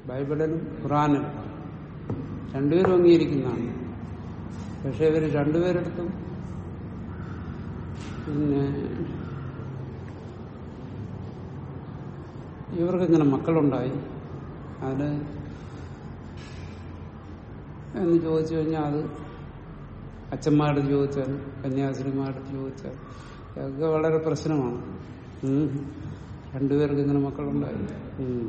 ബൈബിളിലും ഖുറാനിലും രണ്ടുപേരും അംഗീകരിക്കുന്നതാണ് പക്ഷെ ഇവർ രണ്ടുപേരെടുത്തും പിന്നെ ഇവർക്ക് ഇങ്ങനെ മക്കളുണ്ടായി അതിന് എന്ന് ചോദിച്ചു കഴിഞ്ഞാൽ അത് അച്ഛന്മാരുടെ ചോദിച്ചാൽ കന്യാസ്ത്രീമാരുടെ ചോദിച്ചാൽ ഇതൊക്കെ വളരെ പ്രശ്നമാണ് ഉം. രണ്ടുപേർക്ക് ഇങ്ങനെ മക്കളുണ്ടായി ഉം.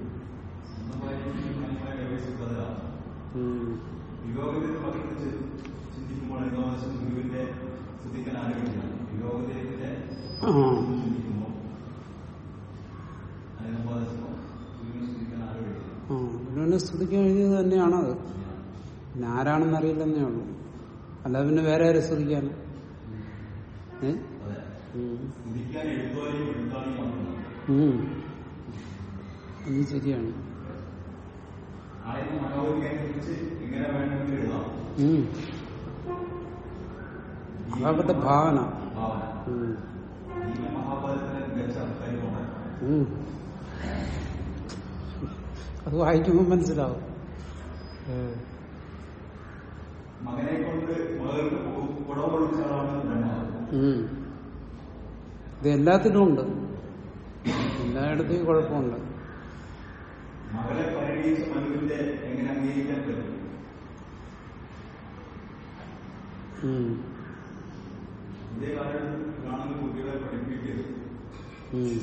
ഉം. വിയോഗത്തിന്റെ പക്കത്ത് ചിന്തിക്കുമ്പോൾ ഏകദേശം ഗുരുവിന്റെ ശ്രദ്ധിക്കാൻ ആഗ്രഹിക്കില്ല വിയോഗത്തിന്റെ ആ ചിന്തിക്കുമ്പോൾ അതിനുപദേശം ഗുരുവിനെ ശ്രദ്ധിക്കാൻ ആഗ്രഹിക്കില്ല ആ ഗുരുവിനെ സ്തുതിക്കാൻ എഴുതിയത് തന്നെയാണത് പിന്നെ ആരാണെന്ന് അറിയില്ലെന്നേ ഉള്ളൂ അല്ലാതെ പിന്നെ വേറെ ആരെ സ്തുതിക്കാൻ ഏ അതെ ഉം. ശ്രദ്ധിക്കാൻ എഴുത്തോരെയും എഴുത്താണെയും വന്നത് ഉം. അത് ശരിയാണ് ആയിരം മനോഹരിയെ കുറിച്ച് എങ്ങനെ വേണമെങ്കിൽ എഴുതാം ഉം. അതവരുടെ ഭാവന ഭാവന ഉം. ഈ മഹാഭാരതത്തിലെ മികച്ച കാര്യമാണ് ഉം. അത് വായിക്കുമ്പോൾ മനസ്സിലാവും ഏ. മകനെ കൊണ്ട് മകൾക്ക് കുടവ് കൊള്ളിച്ചാളാണ് ബ്രഹ്മാവ് ഉം. ഇത് എല്ലാത്തിലും ഉണ്ട് എല്ലായിടത്തും കുഴപ്പമുണ്ട് മകളെ പരിണയിച്ച മനുവിന്റെ എങ്ങനെ അംഗീകരിക്കാൻ പറ്റും ഉം. ഇതേ കാലഘട്ടത്തിൽ കാണുന്ന കുട്ടികളെ പഠിപ്പിക്കരുത് ഉം.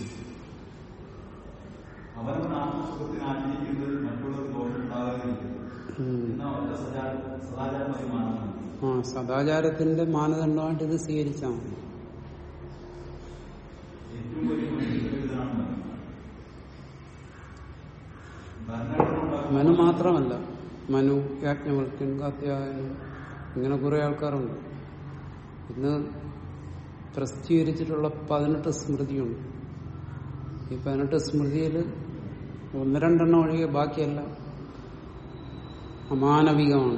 അവരുടെ ആത്മസുഖത്തിന് ആഗ്രഹിക്കുന്നത് മറ്റുള്ളവർക്ക് ദോഷമുണ്ടാകാതിരിക്കും ഉം. എന്നാൽ അവരുടെ സദാ സദാചാരമായി മാറുന്നു ആ സദാചാരത്തിന്റെ മാനദണ്ഡമായിട്ട് ഇത് സ്വീകരിച്ചാൽ മതി ഏറ്റവും വലിയ മനുഷ്യനാണ് മനു ഭരണഘടന ഉണ്ടാക്കുന്ന മനു മാത്രമല്ല മനു യാജ്ഞവൽക്കൻ കാത്യായനം ഇങ്ങനെ കുറെ ആൾക്കാരുണ്ട് ഇന്ന് പ്രസിദ്ധീകരിച്ചിട്ടുള്ള പതിനെട്ട് സ്മൃതിയുണ്ട് ഈ പതിനെട്ട് സ്മൃതിയിൽ ഒന്ന് രണ്ടെണ്ണം ഒഴികെ ബാക്കിയെല്ലാം അമാനവികമാണ്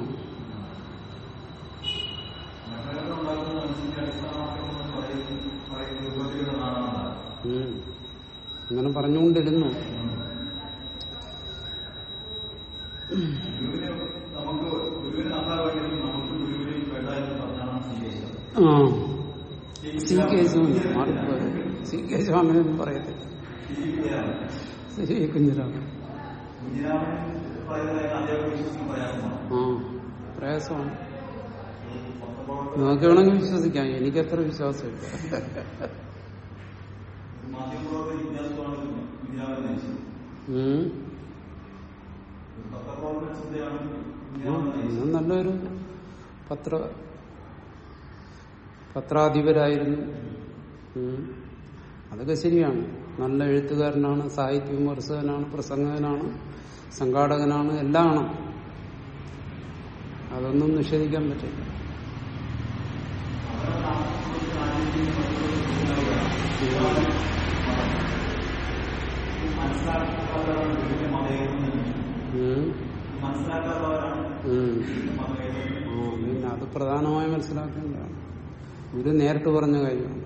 ഭരണഘടന ഉണ്ടാക്കുന്ന മനുഷ്യന്റെ അടിസ്ഥാനമാക്കുന്നത് പറയുന്ന പറയുന്ന രൂപത്തിലുള്ള നാടാണ് ഉം. അങ്ങനെ പറഞ്ഞുകൊണ്ടിരുന്നു ഗുരുവിനെ നമുക്ക് ഗുരുവിനെ നന്നാവേണ്ടെങ്കിൽ നമുക്ക് ഗുരുവിനെയും വേണ്ട എന്ന് പറഞ്ഞാണ് സ്വീകരിച്ചത് ആ സി കെ സ്വാമി മാറിപ്പോയത് സി കെ സ്വാമി ഒന്നും പറയത്തില്ല ജീവിക്കുകയാണ് ശ്രീ കുഞ്ഞിരാമൻ കുഞ്ഞിരാമൻ പറയുന്നത് അദ്ദേഹം വിശ്വസിക്കാൻ പ്രയാസമാണ് ആ പ്രയാസമാണ് പത്രപ്രവർത്തകർ നിങ്ങൾക്ക് വേണമെങ്കിൽ വിശ്വസിക്കാം എനിക്കത്ര വിശ്വാസമില്ല മാധ്യമപ്രവർത്തക വിദ്യാസമാണ് കുഞ്ഞിരാമൻ നയിച്ചത് ഉം. ഒരു പത്രപ്രവർത്തക ചിന്തയാണ് ആ, കുഞ്ഞിരാമൻ നയിച്ചത് ഇന്നും നല്ലൊരു പത്ര പത്രാധിപരായിരുന്നു ഉം. അതൊക്കെ ശരിയാണ് നല്ല എഴുത്തുകാരനാണ് സാഹിത്യ വിമർശകനാണ് പ്രസംഗകനാണ് സംഘാടകനാണ് എല്ലാമാണ് അതൊന്നും നിഷേധിക്കാൻ പറ്റില്ല മനസ്സിലാക്കാത്തവരാണ് ഗുരുവിന്റെ മതേതരം ഉം. മനസ്സിലാക്കാത്തവരാണ് ഉം. മതേതരം ആ, പിന്നെ അത് പ്രധാനമായും മനസ്സിലാക്കേണ്ടതാണ് ഇത് നേരിട്ട് പറഞ്ഞ കാര്യമാണ്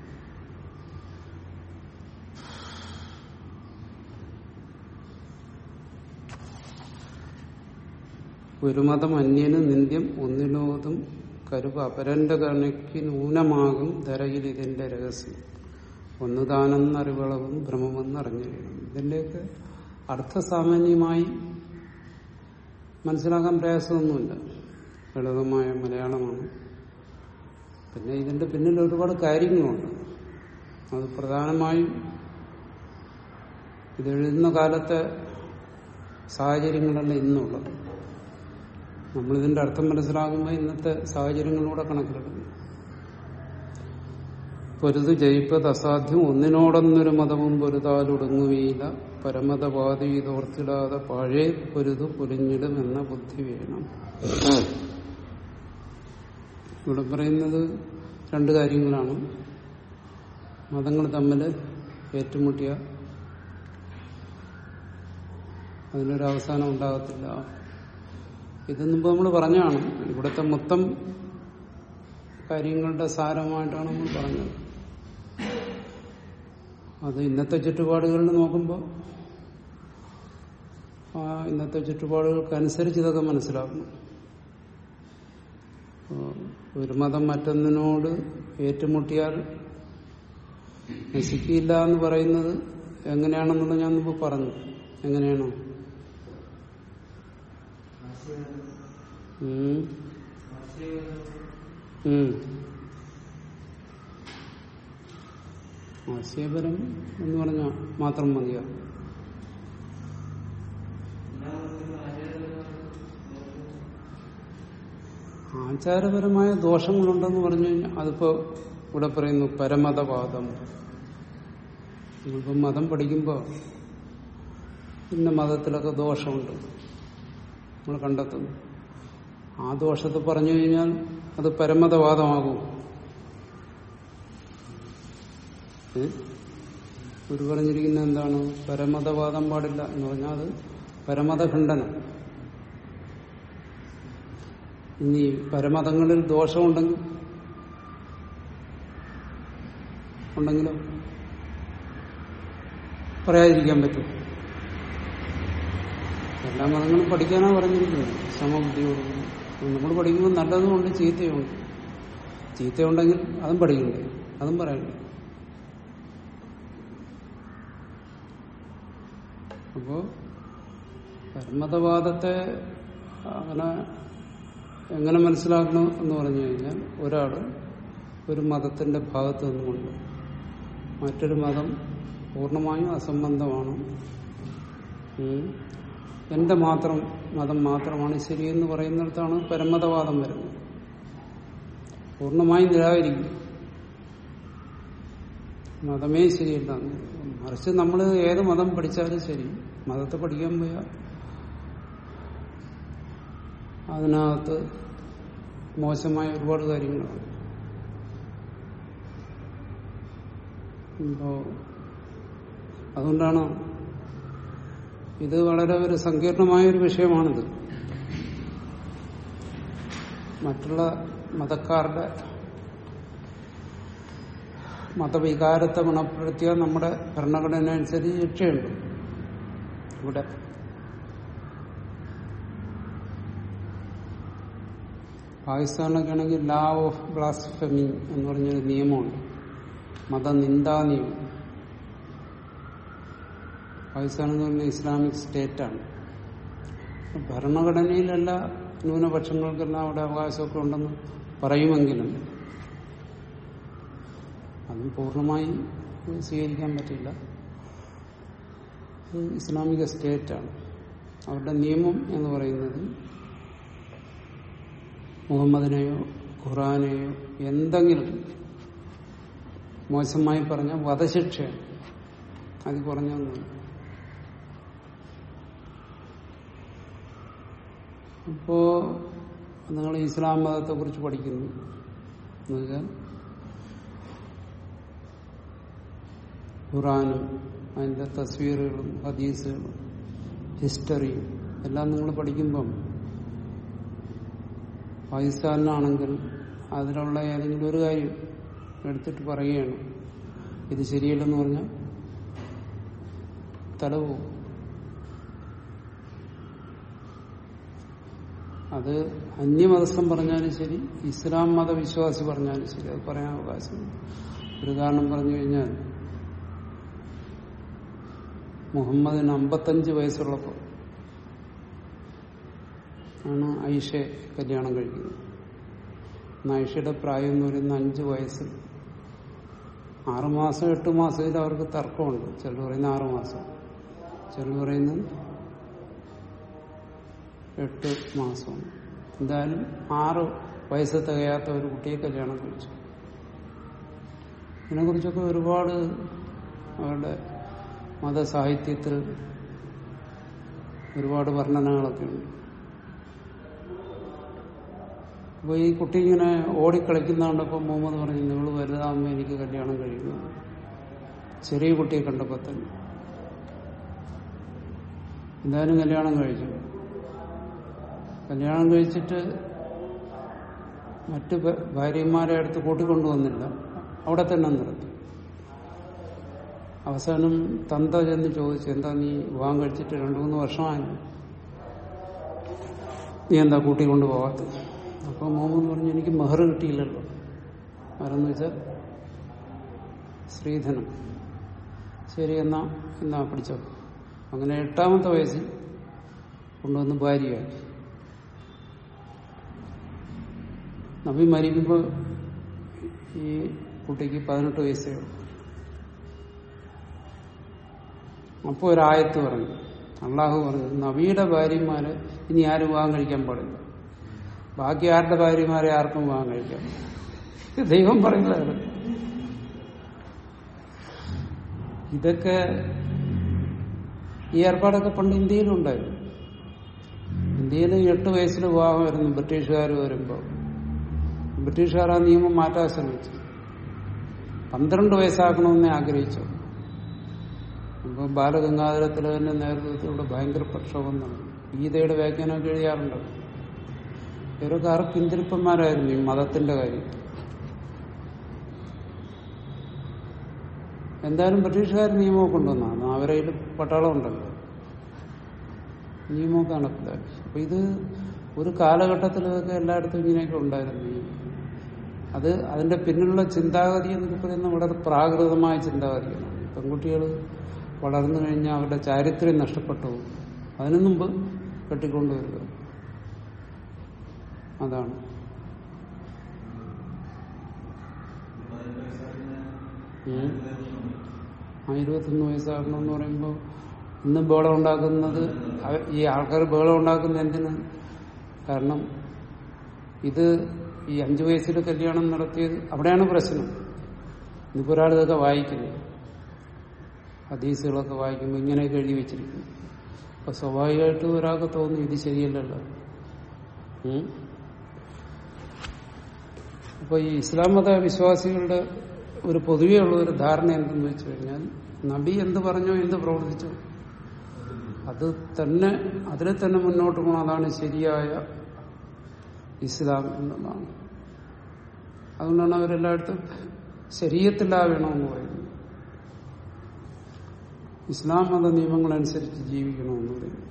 ഒരു മതം അന്യന് നിന്ദ്യം ഒന്നിലോതും കരുവ് അപരന്റെ കണയ്ക്ക് നൂനമാകും ധരയിൽ ഇതിന്റെ രഹസ്യം ഒന്ന് താനെന്നറിവളവും ഭ്രമമെന്നറിഞ്ഞിരിക്കണം ഇതിന്റെയൊക്കെ അർത്ഥസാമാന്യമായി മനസ്സിലാക്കാൻ പ്രയാസമൊന്നുമില്ല ലളിതമായ മലയാളമാണ് പിന്നെ ഇതിന്റെ പിന്നിൽ ഒരുപാട് കാര്യങ്ങളുണ്ട് അത് പ്രധാനമായും ഇതെഴുതുന്ന കാലത്തെ സാഹചര്യങ്ങളല്ല ഇന്നുള്ളത് നമ്മളിതിന്റെ അർത്ഥം മനസ്സിലാകുമ്പോൾ ഇന്നത്തെ സാഹചര്യങ്ങളിലൂടെ കണക്കിലെടുക്കുന്നു പൊരുത് ജയിപ്പത് അസാധ്യം ഒന്നിനോടൊന്നൊരു മതവും പൊരുതാലൊടുങ്ങുകയില്ല പരമതവാദി ഇതോർത്തിടാതെ പഴയ പൊരുതു പൊലിഞ്ഞിടും എന്ന ബുദ്ധി വേണം ഇവിടെ പറയുന്നത് രണ്ട് കാര്യങ്ങളാണ് മതങ്ങൾ തമ്മിൽ ഏറ്റുമുട്ടിയ അതിനൊരു അവസാനം ഉണ്ടാകത്തില്ല ഇത് മുമ്പ് നമ്മൾ പറഞ്ഞാണ് ഇവിടുത്തെ മൊത്തം കാര്യങ്ങളുടെ സാരമായിട്ടാണ് നമ്മൾ പറഞ്ഞത് അത് ഇന്നത്തെ ചുറ്റുപാടുകളിൽ നോക്കുമ്പോൾ ആ ഇന്നത്തെ ചുറ്റുപാടുകൾക്കനുസരിച്ച് ഇതൊക്കെ മനസ്സിലാക്കണം അപ്പോ ഒരു മതം മറ്റൊന്നിനോട് ഏറ്റുമുട്ടിയാൽ നശിക്കില്ല എന്ന് പറയുന്നത് എങ്ങനെയാണെന്നുള്ളത് ഞാൻ മുമ്പ് പറഞ്ഞു എങ്ങനെയാണോ ഉം. ഉം. ആശയപരം എന്ന് പറഞ്ഞാൽ മാത്രം മതിയോ ആചാരപരമായ ദോഷങ്ങളുണ്ടെന്ന് പറഞ്ഞു കഴിഞ്ഞാൽ അതിപ്പോ ഇവിടെ പറയുന്നു പരമതവാദം നിങ്ങളിപ്പം മതം പഠിക്കുമ്പോൾ ഇന്ന മതത്തിലൊക്കെ ദോഷമുണ്ട് നമ്മൾ കണ്ടെത്തുന്നു ആ ദോഷത്തെ പറഞ്ഞു കഴിഞ്ഞാൽ അത് പരമതവാദമാകും ഏ? ഗുരു പറഞ്ഞിരിക്കുന്ന എന്താണ് പരമതവാദം പാടില്ല എന്ന് പറഞ്ഞാൽ അത് പരമതഖണ്ഡനം ഇനി പരമതങ്ങളിൽ ദോഷമുണ്ടെങ്കിൽ ഉണ്ടെങ്കിലോ പറയാതിരിക്കാൻ പറ്റും എല്ലാ മതങ്ങളും പഠിക്കാനാണ് പറഞ്ഞിരിക്കുന്നത് സമബുദ്ധിയോട് നമ്മൾ പഠിക്കുമ്പോൾ നല്ലതുമുണ്ട് ചീത്തയുണ്ട് ചീത്തയുണ്ടെങ്കിൽ അതും പഠിക്കണ്ടേ അതും പറയണ്ടേ അപ്പോ പരമതവാദത്തെ അങ്ങനെ എങ്ങനെ മനസ്സിലാക്കണം എന്ന് പറഞ്ഞു കഴിഞ്ഞാൽ ഒരാള് ഒരു മതത്തിന്റെ ഭാഗത്ത് നിന്നുകൊണ്ട് മറ്റൊരു മതം പൂർണ്ണമായും അസംബന്ധമാണ് ഉം. എന്റെ മാത്രം മതം മാത്രമാണ് ശരിയെന്ന് പറയുന്നിടത്താണ് പരമതവാദം വരുന്നത് പൂർണ്ണമായും നിരാകരിക്കും മതമേ ശരിയല്ല മറിച്ച് നമ്മൾ ഏത് മതം പഠിച്ചാലും ശരി മതത്തെ പഠിക്കാൻ പോയാൽ അതിനകത്ത് മോശമായ ഒരുപാട് കാര്യങ്ങളാണ് ഇപ്പോ അതുകൊണ്ടാണ് ഇത് വളരെ ഒരു സങ്കീർണമായ ഒരു വിഷയമാണിത് മറ്റുള്ള മതക്കാരുടെ മതവികാരത്തെ ഗുണപ്പെടുത്തിയാൽ നമ്മുടെ ഭരണഘടന അനുസരിച്ച് ശിക്ഷയുണ്ട് ഇവിടെ പാകിസ്ഥാനിലൊക്കെ ആണെങ്കിൽ ലാ ഓഫ് ബ്ലാസ്ഫെമി എന്ന് പറഞ്ഞൊരു നിയമമുണ്ട് മതനിന്ദാ നിയമം പാകിസ്ഥാൻ എന്ന് പറഞ്ഞ ഇസ്ലാമിക് സ്റ്റേറ്റാണ് ഭരണഘടനയിലല്ല ന്യൂനപക്ഷങ്ങൾക്കെല്ലാം അവിടെ അവകാശമൊക്കെ ഉണ്ടെന്ന് പറയുമെങ്കിലും അതും പൂർണ്ണമായി സ്വീകരിക്കാൻ പറ്റില്ല ഇത് ഇസ്ലാമിക സ്റ്റേറ്റാണ് അവരുടെ നിയമം എന്ന് പറയുന്നത് മുഹമ്മദിനെയോ ഖുറാനെയോ എന്തെങ്കിലും മോശമായി പറഞ്ഞ വധശിക്ഷയാണ് അത് കുറഞ്ഞൊന്നുമില്ല അപ്പോ നിങ്ങൾ ഇസ്ലാം മതത്തെ കുറിച്ച് പഠിക്കുന്നു എന്നുവെച്ചാൽ ഖുറാനും അതിന്റെ തസ്വീറുകളും ഹദീസുകളും ഹിസ്റ്ററിയും എല്ലാം നിങ്ങൾ പഠിക്കുമ്പം പാകിസ്ഥാനിലാണെങ്കിൽ അതിലുള്ള ഏതെങ്കിലും ഒരു കാര്യം എടുത്തിട്ട് പറയുകയാണ് ഇത് ശരിയല്ലെന്ന് പറഞ്ഞാൽ തല പോകും അത് അന്യമതസ്ഥം പറഞ്ഞാലും ശരി ഇസ്ലാം മതവിശ്വാസി പറഞ്ഞാലും ശരി അത് പറയാൻ അവകാശമില്ല ഒരു കാരണം പറഞ്ഞു കഴിഞ്ഞാൽ മുഹമ്മദിന് അമ്പത്തഞ്ച് വയസ്സുള്ളപ്പോൾ ആണ് ഐഷയെ കല്യാണം കഴിക്കുന്നത് അന്ന് ഐഷയുടെ പ്രായം എന്ന് പറയുന്ന അഞ്ച് വയസ്സ് ആറുമാസം എട്ട് മാസത്തിൽ അവർക്ക് തർക്കമുണ്ട് ചിലർ പറയുന്ന ആറുമാസം ചിലർ പറയുന്നത് എട്ട് മാസം എന്തായാലും ആറ് വയസ്സ് തികയാത്ത ഒരു കുട്ടിയെ കല്യാണം കഴിച്ചു ഇതിനെക്കുറിച്ചൊക്കെ ഒരുപാട് അവരുടെ മതസാഹിത്യത്തിൽ ഒരുപാട് വർണ്ണനകളൊക്കെ ഉണ്ട് അപ്പൊ ഈ കുട്ടി ഇങ്ങനെ ഓടിക്കളിക്കുന്ന കണ്ടപ്പോൾ മുഹമ്മദ് പറഞ്ഞു നിങ്ങൾ വലുതാകുമ്പോൾ എനിക്ക് കല്യാണം കഴിയുന്നു ചെറിയ കുട്ടിയെ കണ്ടപ്പോൾ തന്നെ എന്തായാലും കല്യാണം കഴിച്ചു കല്യാണം കഴിച്ചിട്ട് മറ്റ് ഭ- ഭാര്യമാരെ അടുത്ത് കൂട്ടിക്കൊണ്ടുവന്നില്ല അവിടെ തന്നെ നിർത്തി അവസാനം തന്ത ചെന്ന് ചോദിച്ചു എന്താ നീ വിവാഹം കഴിച്ചിട്ട് രണ്ടു മൂന്ന് വർഷമായി നീ എന്താ കൂട്ടിക്കൊണ്ട് പോകാത്തത് അപ്പൊ മോഹൻ പറഞ്ഞു എനിക്ക് മെഹർ കിട്ടിയില്ലല്ലോ ആരെന്ന് വെച്ചാൽ ശ്രീധനം ശരി എന്നാ എന്നാ പിടിച്ചോ അങ്ങനെ എട്ടാമത്തെ വയസ്സിൽ കൊണ്ടുവന്ന് ഭാര്യയാക്കി നബി മരിക്കുമ്പോൾ ഈ കുട്ടിക്ക് പതിനെട്ട് വയസ്സേ ഉള്ളൂ അപ്പോൾ ഒരായത്ത് പറഞ്ഞു അള്ളാഹു പറഞ്ഞു നബിയുടെ ഭാര്യമാരെ ഇനി ആരും വിവാഹം കഴിക്കാൻ പാടില്ല ബാക്കി ആരുടെ ഭാര്യമാരെ ആർക്കും വിവാഹം കഴിക്കാം ഇത് ദൈവം പറയുന്നതാണ് ഇതൊക്കെ ഈ ഏർപ്പാടൊക്കെ പണ്ട് ഇന്ത്യയിലുണ്ടായിരുന്നു ഇന്ത്യയിൽ എട്ട് വയസ്സിൽ വിവാഹമായിരുന്നു ബ്രിട്ടീഷുകാർ വരുമ്പോൾ ബ്രിട്ടീഷുകാർ ആ നിയമം മാറ്റാൻ ശ്രമിച്ചു പന്ത്രണ്ട് വയസ്സാക്കണമെന്ന് ആഗ്രഹിച്ചു അപ്പൊ ബാലഗംഗാധര തിലകന്റെ നേതൃത്വത്തിലൂടെ ഭയങ്കര പ്രക്ഷോഭം നടന്നു ഗീതയുടെ വ്യാഖ്യാനമൊക്കെ എഴുതിയാറുണ്ട് ഇവരൊക്കെ ആറ് പിന്തിരിപ്പന്മാരായിരുന്നു ഈ മതത്തിന്റെ കാര്യം എന്തായാലും ബ്രിട്ടീഷുകാർ നിയമമൊക്കെ കൊണ്ടുവന്നാണ് അവരെ പട്ടാളം ഉണ്ടല്ലോ നിയമമൊക്കെ നടപ്പിലാക്കി അപ്പൊ ഇത് ഒരു കാലഘട്ടത്തിൽ ഇതൊക്കെ എല്ലായിടത്തും ഇങ്ങനെയൊക്കെ ഉണ്ടായിരുന്നു ഈ അത് അതിന്റെ പിന്നിലുള്ള ചിന്താഗതി എന്നൊക്കെ പറയുന്ന വളരെ പ്രാകൃതമായ ചിന്താഗതിയാണ് പെൺകുട്ടികൾ വളർന്നു കഴിഞ്ഞാൽ അവരുടെ ചാരിത്രം നഷ്ടപ്പെട്ടു പോകും അതിനു മുമ്പ് കെട്ടിക്കൊണ്ടുവരിക അതാണ് ഉം. ആ ഇരുപത്തൊന്ന് വയസ്സാകണമെന്ന് പറയുമ്പോൾ ഇന്ന് ബഹളം ഉണ്ടാക്കുന്നത് അവ- ഈ ആൾക്കാർ ബഹളം ഉണ്ടാക്കുന്നത് എന്തിന് കാരണം ഇത് ഈ അഞ്ചു വയസ്സിൽ കല്യാണം നടത്തിയത് അവിടെയാണ് പ്രശ്നം ഇന്നിപ്പോ ഒരാൾ ഇതൊക്കെ വായിക്കുന്നു ഹദീസുകളൊക്കെ വായിക്കുമ്പോൾ ഇങ്ങനെയൊക്കെ എഴുതി വെച്ചിരിക്കുന്നു അപ്പൊ സ്വാഭാവികമായിട്ടും ഒരാൾക്ക് തോന്നും ഇത് ശരിയല്ലല്ലോ ഉം. അപ്പൊ ഈ ഇസ്ലാം മത വിശ്വാസികളുടെ ഒരു പൊതുവെയുള്ള ഒരു ധാരണ എന്തെന്ന് വെച്ച് കഴിഞ്ഞാൽ നബി എന്ത് പറഞ്ഞോ എന്ത് പ്രവർത്തിച്ചോ അത് തന്നെ അതിനെ തന്നെ മുന്നോട്ട് പോകണം അതാണ് ശരിയായ ഇസ്ലാം എന്നുള്ളതാണ് അതുകൊണ്ടാണ് അവരെല്ലായിടത്തും ശരീരത്തിലാ വേണമെന്ന് പറയുന്നത് ഇസ്ലാം മത നിയമങ്ങളനുസരിച്ച് ജീവിക്കണമെന്ന് പറയുന്നു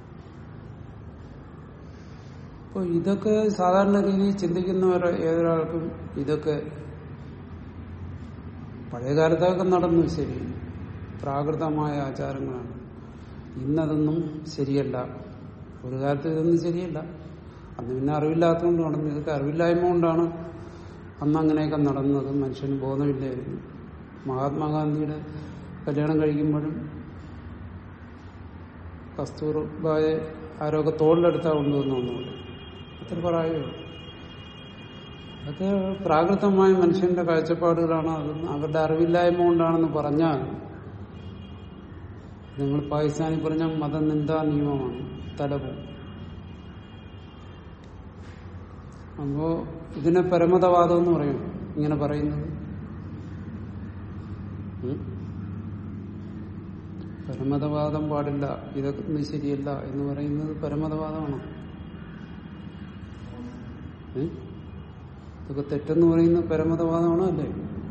അപ്പോൾ ഇതൊക്കെ സാധാരണ രീതിയിൽ ചിന്തിക്കുന്നവർ ഏതൊരാൾക്കും ഇതൊക്കെ പഴയ കാലത്തൊക്കെ നടന്നു ശരി പ്രാകൃതമായ ആചാരങ്ങളാണ് ഇന്നതൊന്നും ശരിയല്ല ഒരു കാലത്ത് ഇതൊന്നും ശരിയല്ല അന്ന് പിന്നെ അറിവില്ലാത്തതുകൊണ്ട് നടന്നു ഇതൊക്കെ അറിവില്ലായ്മ കൊണ്ടാണ് അന്ന് അങ്ങനെയൊക്കെ നടന്നത് മനുഷ്യന് ബോധമില്ലായിരുന്നു മഹാത്മാഗാന്ധിയുടെ കല്യാണം കഴിക്കുമ്പോഴും കസ്തൂർബായെ ആരോഗ്യ തോളിലെടുത്താ കൊണ്ടുവന്നു എന്നുള്ളത് അത്ര പറയുള്ളൂ അതൊക്കെ പ്രാകൃതമായ മനുഷ്യന്റെ കാഴ്ചപ്പാടുകളാണ് അത് അവരുടെ അറിവില്ലായ്മ കൊണ്ടാണെന്ന് പറഞ്ഞാൽ നിങ്ങൾ പാകിസ്ഥാനിൽ പറഞ്ഞ മതനിന്ദാ നിയമമാണ് തലവും അപ്പോ ഇതിനെ പരമതവാദം എന്ന് പറയും ഇങ്ങനെ പറയുന്നത് ഉം? പരമതവാദം പാടില്ല ഇതൊന്നും ശരിയല്ല എന്ന് പറയുന്നത് പരമതവാദമാണ് ഏ? ഇതൊക്കെ തെറ്റെന്ന് പറയുന്നത് പരമതവാദമാണോ അല്ലേ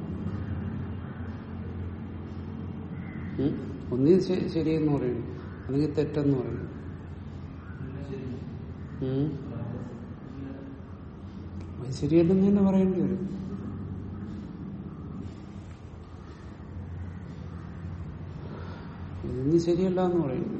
ഉം? ഒന്നീ ശ- ശരിയെന്ന് പറയുന്നു അല്ലെങ്കിൽ തെറ്റെന്ന് പറയുന്നു ഉം? അത് ശരിയല്ലെന്ന് തന്നെ പറയേണ്ടി വരും ഇതൊന്നും ശരിയല്ല എന്ന് പറയുന്നു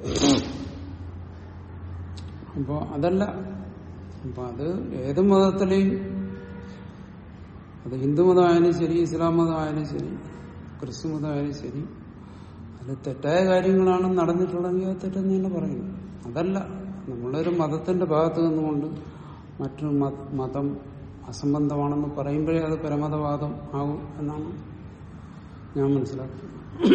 അപ്പോ അതല്ല അപ്പൊ അത് ഏത് മതത്തിലെയും അത് ഹിന്ദു മതമായാലും ശരി ഇസ്ലാം മതമായാലും ശരി ക്രിസ്തു മതമായാലും ശരി അതിൽ തെറ്റായ കാര്യങ്ങളാണ് നടന്നിട്ടുള്ളതെങ്കിൽ അത് തെറ്റെന്ന് തന്നെ പറയുന്നു അതല്ല നമ്മളൊരു മതത്തിന്റെ ഭാഗത്ത് നിന്നുകൊണ്ട് മറ്റൊരു മത- മതം അസംബന്ധമാണെന്ന് പറയുമ്പോഴേ അത് പരമതവാദം ആകും എന്നാണ് ഞാൻ മനസ്സിലാക്കുന്നത്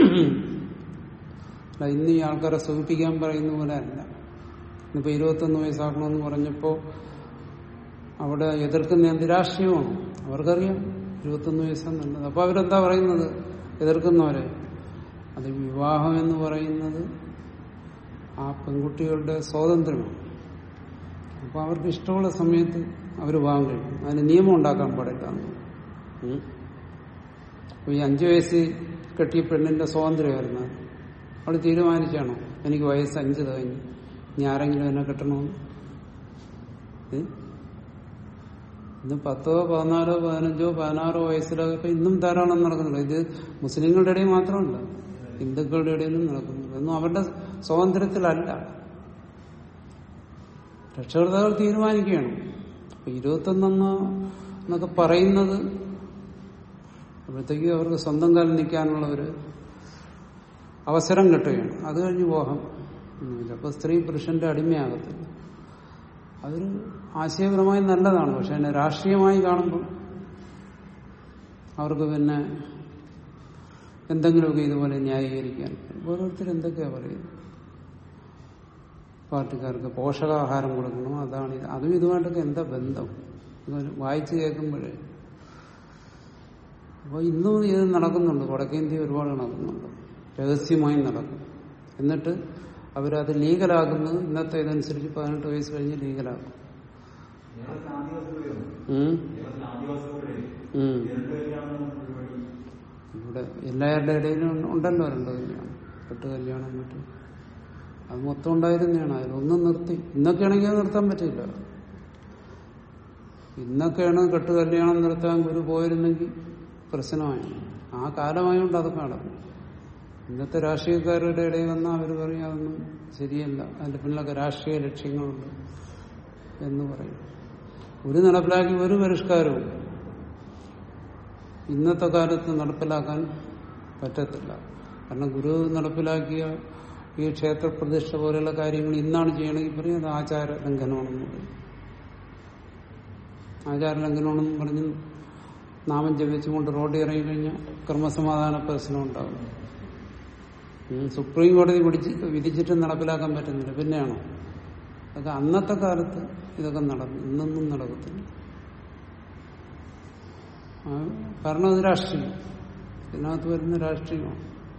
അല്ല ഇന്ന് ഈ ആൾക്കാരെ സുഖിപ്പിക്കാൻ പറയുന്ന പോലെ അല്ല ഇന്നിപ്പോ ഇരുപത്തൊന്ന് വയസ്സാക്കണമെന്ന് പറഞ്ഞപ്പോ അവിടെ എതിർക്കുന്ന എന്ത് രാഷ്ട്രീയമാണ് അവർക്കറിയാം ഇരുപത്തൊന്ന് വയസ്സാണ് നല്ലത് അപ്പൊ അവരെന്താ പറയുന്നത് എതിർക്കുന്നവരെ അത് വിവാഹം എന്ന് പറയുന്നത് ആ പെൺകുട്ടികളുടെ സ്വാതന്ത്ര്യമാണ് അപ്പൊ അവർക്ക് ഇഷ്ടമുള്ള സമയത്ത് അവർ വിവാഹം കഴിക്കും അതിന് നിയമം ഉണ്ടാക്കാൻ പാടില്ല എന്ന്. ഉം. അപ്പൊ ഈ അഞ്ചു വയസ്സ് കെട്ടിയ പെണ്ണിന്റെ സ്വാതന്ത്ര്യമായിരുന്നു അത്. അവള് തീരുമാനിച്ചാണോ എനിക്ക് വയസ്സ് അഞ്ച് കഴിഞ്ഞു ഇനി ആരെങ്കിലും എന്നെ കെട്ടണമെന്ന് ഏ? ഇന്ന് പത്തോ പതിനാലോ പതിനഞ്ചോ പതിനാറോ വയസ്സിലൊക്കെ ഇന്നും ധാരാളം നടക്കുന്നുണ്ട് ഇത് മുസ്ലിങ്ങളുടെ ഇടയിൽ മാത്രമല്ല ഹിന്ദുക്കളുടെ ഇടയിലും നടക്കുന്നുണ്ട് ഒന്നും അവരുടെ സ്വാതന്ത്ര്യത്തിലല്ല രക്ഷകർത്താക്കൾ തീരുമാനിക്കുകയാണ് അപ്പൊ ഇരുപത്തൊന്നെന്ന് എന്നൊക്കെ പറയുന്നത് അപ്പോഴത്തേക്കും അവർക്ക് സ്വന്തം കാലം നിൽക്കാനുള്ള ഒരു അവസരം കിട്ടുകയാണ് അത് കഴിഞ്ഞ് പോകാം ഒന്നുമില്ല അപ്പൊ സ്ത്രീ പുരുഷന്റെ അടിമയാകത്തില്ല അതൊരു ആശയപരമായി നല്ലതാണ് പക്ഷെ അതിനെ രാഷ്ട്രീയമായി കാണുമ്പോൾ അവർക്ക് പിന്നെ എന്തെങ്കിലുമൊക്കെ ഇതുപോലെ ന്യായീകരിക്കാൻ ഓരോരുത്തർ എന്തൊക്കെയാ പറയുന്നത് പാർട്ടിക്കാർക്ക് പോഷകാഹാരം കൊടുക്കണം അതാണ് ഇത് അതും ഇതുമായിട്ടൊക്കെ എന്താ ബന്ധം ഇതൊരു വായിച്ചു കേൾക്കുമ്പോഴേ അപ്പോൾ ഇന്നും ഇത് നടക്കുന്നുണ്ട് വടക്കേന്ത്യ ഒരുപാട് നടക്കുന്നുണ്ട് രഹസ്യമായി നടക്കും എന്നിട്ട് അവരത് ലീഗലാക്കുന്നത് ഇന്നത്തെ ഇതനുസരിച്ച് പതിനെട്ട് വയസ്സ് കഴിഞ്ഞ് ലീഗലാക്കും കേരളത്തിൽ ആദിവാസികളുടെയോ ഉം. കേരളത്തിൽ ആദിവാസികളുടെ ഉം. രണ്ട് കല്യാണം പരിപാടി ഇവിടെ എല്ലാവരുടെ ഇടയിലും ഉണ്ടല്ലോ രണ്ട് കല്യാണം കെട്ട് കല്യാണം മറ്റും അത് മൊത്തം ഉണ്ടായിരുന്നതാണ് അതിലൊന്നും നിർത്തി ഇന്നൊക്കെയാണെങ്കിൽ അത് നിർത്താൻ പറ്റില്ല ഇന്നൊക്കെയാണ് കെട്ട് കല്യാണം നിർത്താൻ ഗുരു പോയിരുന്നെങ്കിൽ പ്രശ്നമായി ആ കാലമായതുകൊണ്ട് അതൊക്കെ നടക്കും ഇന്നത്തെ രാഷ്ട്രീയക്കാരുടെ ഇടയിൽ വന്നാൽ അവർ പറയും അതൊന്നും ശരിയല്ല അതിന്റെ പിന്നിലൊക്കെ രാഷ്ട്രീയ ലക്ഷ്യങ്ങളുണ്ട് എന്ന് പറയും ഒരു നടപ്പിലാക്കി ഒരു പരിഷ്കാരവും ഇന്നത്തെ കാലത്ത് നടപ്പിലാക്കാൻ പറ്റത്തില്ല കാരണം ഗുരു നടപ്പിലാക്കിയ ഈ ക്ഷേത്ര പ്രതിഷ്ഠ പോലെയുള്ള കാര്യങ്ങൾ ഇന്നാണ് ചെയ്യണമെങ്കിൽ പറയും അത് ആചാര ലംഘനമാണെന്ന് പറയും ആചാര ലംഘനമാണെന്ന് പറഞ്ഞ് നാമം ജപിച്ചുകൊണ്ട് റോഡിൽ ഇറങ്ങി കഴിഞ്ഞാൽ ക്രമസമാധാന പ്രശ്നം ഉണ്ടാവും ഉം, സുപ്രീം കോടതി പിടിച്ച് വിധിച്ചിട്ട് നടപ്പിലാക്കാൻ പറ്റുന്നില്ല പിന്നെയാണോ അതൊക്കെ അന്നത്തെ കാലത്ത് ഇതൊക്കെ നടന്നു ഇന്നൊന്നും നടക്കത്തില്ല ആ, കാരണം അത് രാഷ്ട്രീയം ഇതിനകത്ത് വരുന്ന രാഷ്ട്രീയമാണ്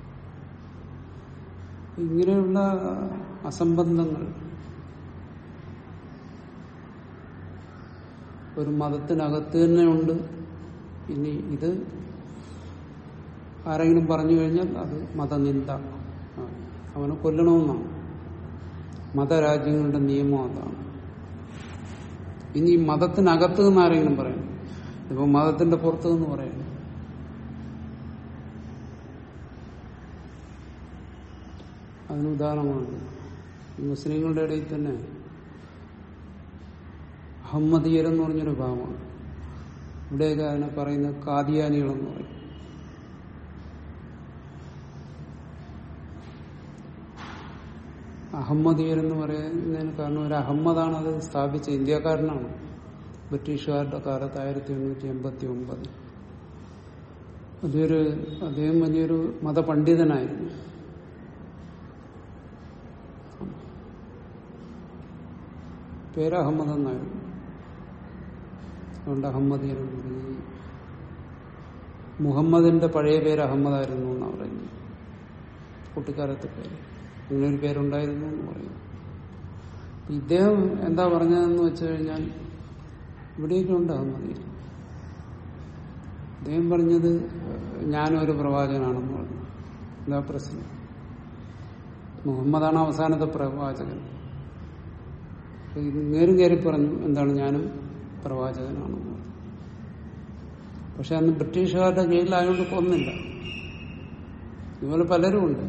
ഇങ്ങനെയുള്ള അസംബന്ധങ്ങൾ ഒരു മതത്തിനകത്ത് തന്നെ ഉണ്ട് ഇനി ഇത് ആരെങ്കിലും പറഞ്ഞു കഴിഞ്ഞാൽ അത് മതനിന്ദ ആ, അവനെ കൊല്ലണമെന്നാണ് മതരാജ്യങ്ങളുടെ നിയമം അതാണ് ഇനി ഈ മതത്തിനകത്ത് നിന്ന് ആരെങ്കിലും പറയണം ഇപ്പൊ മതത്തിന്റെ പുറത്ത് നിന്ന് പറയണം അതിന് ഉദാഹരണങ്ങളുണ്ട് ഈ മുസ്ലിങ്ങളുടെ ഇടയിൽ തന്നെ അഹമ്മദീയർ എന്ന് പറഞ്ഞൊരു ഭാഗമാണ് ഇവിടെയൊക്കെ അതിനെ പറയുന്നത് കാദിയാനികളെന്ന് പറയും അഹമ്മദീയർ എന്ന് പറയുന്നതിന് കാരണം ഒരു അഹമ്മദാണ് അത് സ്ഥാപിച്ച ഇന്ത്യക്കാരനാണ് ബ്രിട്ടീഷുകാരുടെ കാലത്ത് ആയിരത്തി എണ്ണൂറ്റി എൺപത്തി ഒമ്പത് വലിയൊരു അദ്ദേഹം വലിയൊരു മതപണ്ഡിതനായിരുന്നു പേര് അഹമ്മദ് എന്നായിരുന്നു അതുകൊണ്ട് അഹമ്മദീയർ എന്ന് പറഞ്ഞു മുഹമ്മദിന്റെ പഴയ പേര് അഹമ്മദായിരുന്നു എന്നാണ് പറയുന്നത് കുട്ടിക്കാലത്തെ പേര് അങ്ങനെ ഒരു പേരുണ്ടായിരുന്നു എന്ന് പറയുന്നു അപ്പൊ ഇദ്ദേഹം എന്താ പറഞ്ഞതെന്ന് വെച്ചു കഴിഞ്ഞാൽ ഇവിടെയൊക്കെ ഉണ്ട് അഹമ്മദീയർ അദ്ദേഹം പറഞ്ഞത് ഞാനൊരു പ്രവാചകനാണെന്ന് പറഞ്ഞു എന്താ പ്രശ്നം മുഹമ്മദാണ് അവസാനത്തെ പ്രവാചകൻ അപ്പൊ ഇത് നേരും കയറി പറഞ്ഞു എന്താണ് ഞാനും പ്രവാചകനാണെന്ന് പറഞ്ഞു പക്ഷെ അന്ന് ബ്രിട്ടീഷുകാരുടെ കീഴിലായതുകൊണ്ട് കൊന്നില്ല ഇതുപോലെ പലരും ഉണ്ട്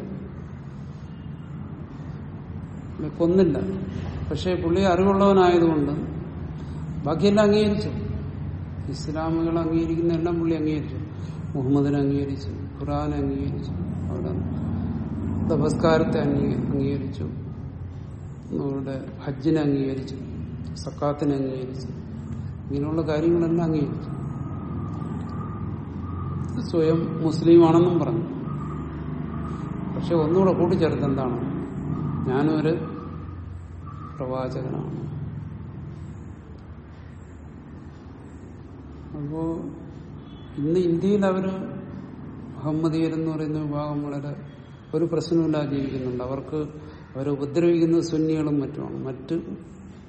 പുള്ളി കൊന്നില്ല പക്ഷെ പുള്ളി അറിവുള്ളവനായതുകൊണ്ട് ബാക്കിയെല്ലാം അംഗീകരിച്ചു ഇസ്ലാമുകൾ അംഗീകരിക്കുന്ന എല്ലാം പുള്ളി അംഗീകരിച്ചു മുഹമ്മദിനെ അംഗീകരിച്ചു ഖുറാനെ അംഗീകരിച്ചു അവിടെ നമസ്കാരത്തെ അംഗീ- അംഗീകരിച്ചു അവരുടെ ഹജ്ജിനെ അംഗീകരിച്ചു സക്കാത്തിനെ അംഗീകരിച്ചു ഇങ്ങനെയുള്ള കാര്യങ്ങളെല്ലാം അംഗീകരിച്ചു സ്വയം മുസ്ലിമാണെന്നും പറഞ്ഞു പക്ഷെ ഒന്നുകൂടെ കൂട്ടിച്ചേർത്ത് എന്താണ് ഞാനൊരു പ്രവാചകനാണ് അപ്പോ ഇന്ന് ഇന്ത്യയിൽ അവര് മുഹമ്മദീയർ എന്ന് പറയുന്ന വിഭാഗം വളരെ ഒരു പ്രശ്നമില്ലാതെ ജീവിക്കുന്നുണ്ട് അവർക്ക് അവരെ ഉപദ്രവിക്കുന്നത് സുന്നികളും മറ്റുമാണ് മറ്റ്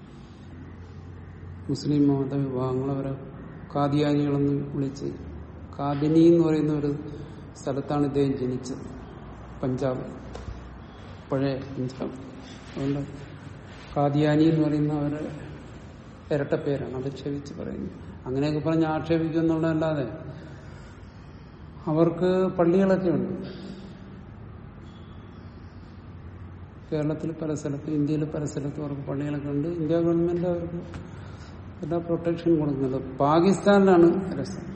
മുസ്ലിം മത വിഭാഗങ്ങൾ അവരെ കാദിയാനികളെന്ന് വിളിച്ച് കാദിനി എന്ന് പറയുന്ന ഒരു സ്ഥലത്താണ് ഇദ്ദേഹം ജനിച്ചത് പഞ്ചാബ് പഴയ പഞ്ചാബ് അതുകൊണ്ട് കാദിയാനി എന്ന് പറയുന്ന അവര് ഇരട്ടപ്പേരാണ് അത് ക്ഷമിച്ച് പറയുന്നു അങ്ങനെയൊക്കെ പറഞ്ഞ് ആക്ഷേപിക്കും എന്നുള്ളതല്ലാതെ അവർക്ക് പള്ളികളൊക്കെ ഉണ്ട് കേരളത്തിൽ പല സ്ഥലത്തും ഇന്ത്യയിൽ പല സ്ഥലത്തും അവർക്ക് പള്ളികളൊക്കെ ഉണ്ട് ഇന്ത്യ ഗവൺമെന്റ് അവർക്ക് എല്ലാ പ്രൊട്ടക്ഷൻ കൊടുക്കുന്നത് പാകിസ്ഥാനിലാണ് രസം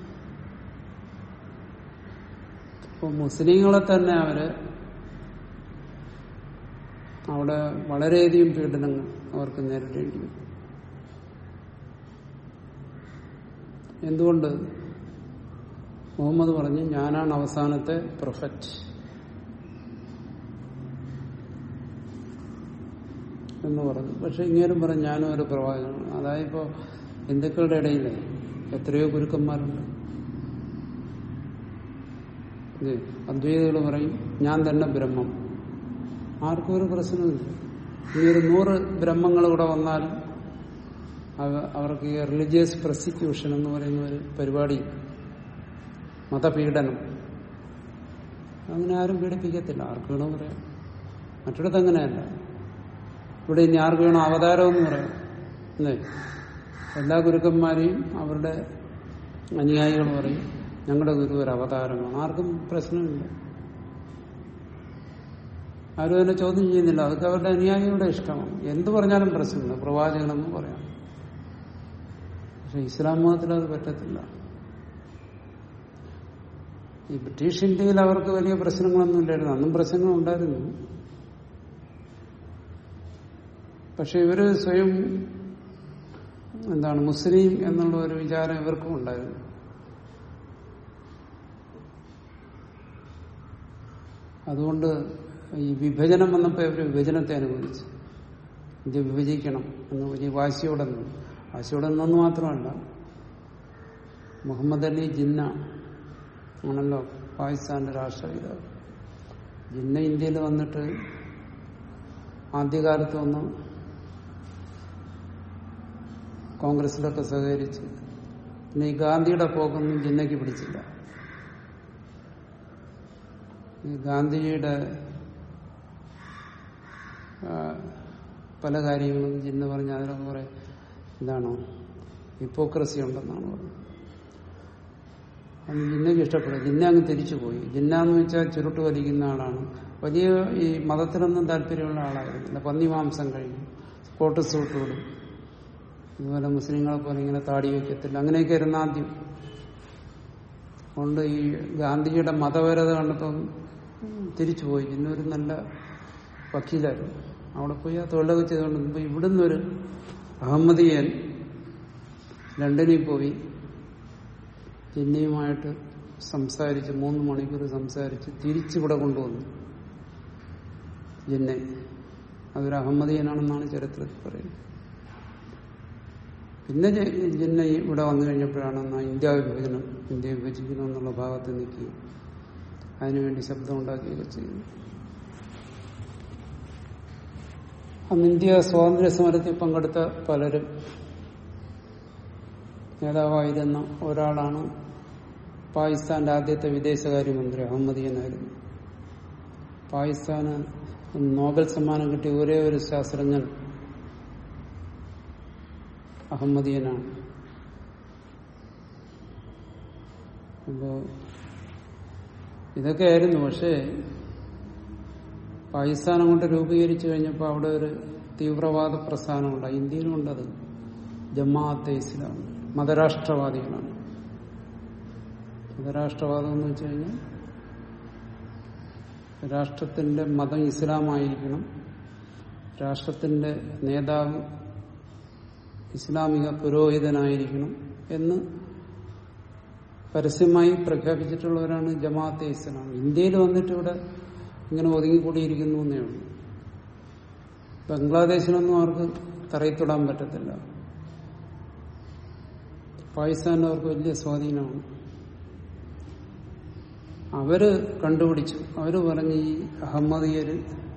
ഇപ്പോൾ മുസ്ലിങ്ങളെ തന്നെ അവര് അവിടെ വളരെയധികം പീഡനങ്ങൾ അവർക്ക് നേരിടേണ്ടി വരും എന്തുകൊണ്ട് മുഹമ്മദ് പറഞ്ഞു ഞാനാണ് അവസാനത്തെ പ്രൊഫറ്റ് എന്ന് പറഞ്ഞു പക്ഷെ ഇങ്ങേരും പറഞ്ഞു ഞാനും ഒരു പ്രവാചകനാണ് അതായത് ഇപ്പോ ഹിന്ദുക്കളുടെ ഇടയിൽ എത്രയോ ഗുരുക്കന്മാരുണ്ട് ഇത് അദ്വൈതികൾ പറയും ഞാൻ തന്നെ ബ്രഹ്മം ആർക്കും ഒരു പ്രശ്നമില്ല ഇനി ഒരു നൂറ് ബ്രഹ്മങ്ങൾ ഇവിടെ വന്നാലും അവ- അവർക്ക് ഈ റിലീജിയസ് പ്രോസിക്യൂഷൻ എന്ന് പറയുന്ന ഒരു പരിപാടി മതപീഡനം അങ്ങനെ ആരും പീഡിപ്പിക്കത്തില്ല ആർക്ക് വേണോ പറയാം മറ്റിടത്ത് അങ്ങനെയല്ല ഇവിടെ ഇനി ആർക്ക് വേണോ അവതാരം എന്ന് പറയാം അല്ലേ എല്ലാ ഗുരുക്കന്മാരെയും അവരുടെ അനുയായികൾ പറയും ഞങ്ങളുടെ ഗുരു ഒരു അവതാരമാണ് ആർക്കും പ്രശ്നമില്ല ആരും അതിനെ ചോദ്യം ചെയ്യുന്നില്ല അതൊക്കെ അവരുടെ അനുയായികളുടെ ഇഷ്ടമാണ് എന്ത് പറഞ്ഞാലും പ്രശ്നമില്ല പ്രവാചകനെന്ന് പറയാം പക്ഷെ ഇസ്ലാം മതത്തിൽ അത് പറ്റത്തില്ല ഈ ബ്രിട്ടീഷ് ഇന്ത്യയിൽ അവർക്ക് വലിയ പ്രശ്നങ്ങളൊന്നും ഇല്ലായിരുന്നു അന്നും പ്രശ്നങ്ങൾ ഉണ്ടായിരുന്നു പക്ഷെ ഇവര് സ്വയം എന്താണ് മുസ്ലിം എന്നുള്ള ഒരു വിചാരം ഇവർക്കും ഉണ്ടായിരുന്നു അതുകൊണ്ട് ഈ വിഭജനം വന്നപ്പോൾ ഇവർ വിഭജനത്തെ അനുവദിച്ചു ഇന്ത്യ വിഭജിക്കണം എന്ന് വലിയ വാശിയോടെ നിന്നു വാശിയോടെ നിന്നു മാത്രമല്ല മുഹമ്മദ് അലി ജിന്ന ആണല്ലോ പാകിസ്ഥാന്റെ രാഷ്ട്രപിതാവ് ജിന്ന ഇന്ത്യയിൽ വന്നിട്ട് ആദ്യകാലത്ത് വന്ന് കോൺഗ്രസിലൊക്കെ സഹകരിച്ച് പിന്നെ ഈ ഗാന്ധിയുടെ പോക്കൊന്നും ജിന്നയ്ക്ക് പിടിച്ചില്ല ഈ ഗാന്ധിജിയുടെ ആ, പല കാര്യങ്ങളും ജിന്ന പറഞ്ഞ അതിലൊക്കെ കുറെ എന്താണോ ഹിപ്പോക്രസി ഉണ്ടെന്നാണ് പറഞ്ഞത് അത് ജിന്നയ്ക്ക് ഇഷ്ടപ്പെടും ജിന്ന അങ്ങ് തിരിച്ചുപോയി ജിന്ന എന്ന് വെച്ചാൽ ചുരുട്ട് വലിക്കുന്ന ആളാണ് വലിയ ഈ മതത്തിലൊന്നും താല്പര്യമുള്ള ആളായിരുന്നില്ല പന്നി മാംസം കഴിയും കോട്ട് സൂട്ട് ഇടും അതുപോലെ മുസ്ലിങ്ങളെ പോലെ ഇങ്ങനെ താടി വയ്ക്കത്തില്ല അങ്ങനെയൊക്കെ ആയിരുന്നു ആദ്യം അതുകൊണ്ട് ഈ ഗാന്ധിജിയുടെ മതപരത കണ്ടപ്പം തിരിച്ചുപോയി ജിന്നൊരു നല്ല വക്കീലായിരുന്നു അവിടെ പോയി ആ തൊഴിലൊക്കെ ചെയ്തുകൊണ്ട് ഇപ്പൊ ഇവിടുന്ന് ഒരു അഹമ്മദിയൻ ലണ്ടനിൽ പോയി ജിന്നയുമായിട്ട് സംസാരിച്ച് മൂന്ന് മണിക്കൂർ സംസാരിച്ച് തിരിച്ചിവിടെ കൊണ്ടുവന്നു ജിന്നെ അതൊരു അഹമ്മദിയനാണെന്നാണ് ചരിത്രത്തിൽ പറയുന്നത് പിന്നെ ജെ- ജിന്ന ഇവിടെ വന്നു കഴിഞ്ഞപ്പോഴാണ് എന്നാ ഇന്ത്യ വിഭജനം ഇന്ത്യ വിഭജിക്കണം എന്നുള്ള ഭാഗത്ത് നിൽക്കുകയും അതിനുവേണ്ടി ശബ്ദം ഉണ്ടാക്കുകയൊക്കെ ചെയ്യുന്നു അന്ന് ഇന്ത്യ സ്വാതന്ത്ര്യ സമരത്തിൽ പങ്കെടുത്ത പലരും നേതാവായിരുന്ന ഒരാളാണ് പാകിസ്ഥാന്റെ ആദ്യത്തെ വിദേശകാര്യമന്ത്രി അഹമ്മദിയനായിരുന്നു പാകിസ്ഥാന് നോബൽ സമ്മാനം കിട്ടിയ ഒരേ ഒരു ശാസ്ത്രജ്ഞൻ അഹമ്മദിയനാണ് അപ്പോ ഇതൊക്കെ ആയിരുന്നു പക്ഷേ പാകിസ്ഥാൻ അങ്ങോട്ട് രൂപീകരിച്ചു കഴിഞ്ഞപ്പോൾ അവിടെ ഒരു തീവ്രവാദ പ്രസ്ഥാനമുണ്ട് ഇന്ത്യയിലും ഉണ്ടത് ജമാഅത്തെ ഇസ്ലാം മതരാഷ്ട്രവാദികളാണ് മതരാഷ്ട്രവാദം എന്ന് വെച്ച് കഴിഞ്ഞാൽ രാഷ്ട്രത്തിന്റെ മതം ഇസ്ലാമായിരിക്കണം രാഷ്ട്രത്തിന്റെ നേതാവ് ഇസ്ലാമിക പുരോഹിതനായിരിക്കണം എന്ന് പരസ്യമായി പ്രഖ്യാപിച്ചിട്ടുള്ളവരാണ് ജമാഅത്തെ ഇസ്ലാം ഇന്ത്യയിൽ വന്നിട്ട് ഇവിടെ ഇങ്ങനെ ഒതുങ്ങിക്കൂടിയിരിക്കുന്നു എന്നേ ഉള്ളൂ ബംഗ്ലാദേശിലൊന്നും അവർക്ക് തറയിത്തൊടാൻ പറ്റത്തില്ല പാകിസ്ഥാനിൽ അവർക്ക് വലിയ സ്വാധീനമാണ് അവര് കണ്ടുപിടിച്ചു അവര് പറഞ്ഞ് ഈ അഹമ്മദിയര്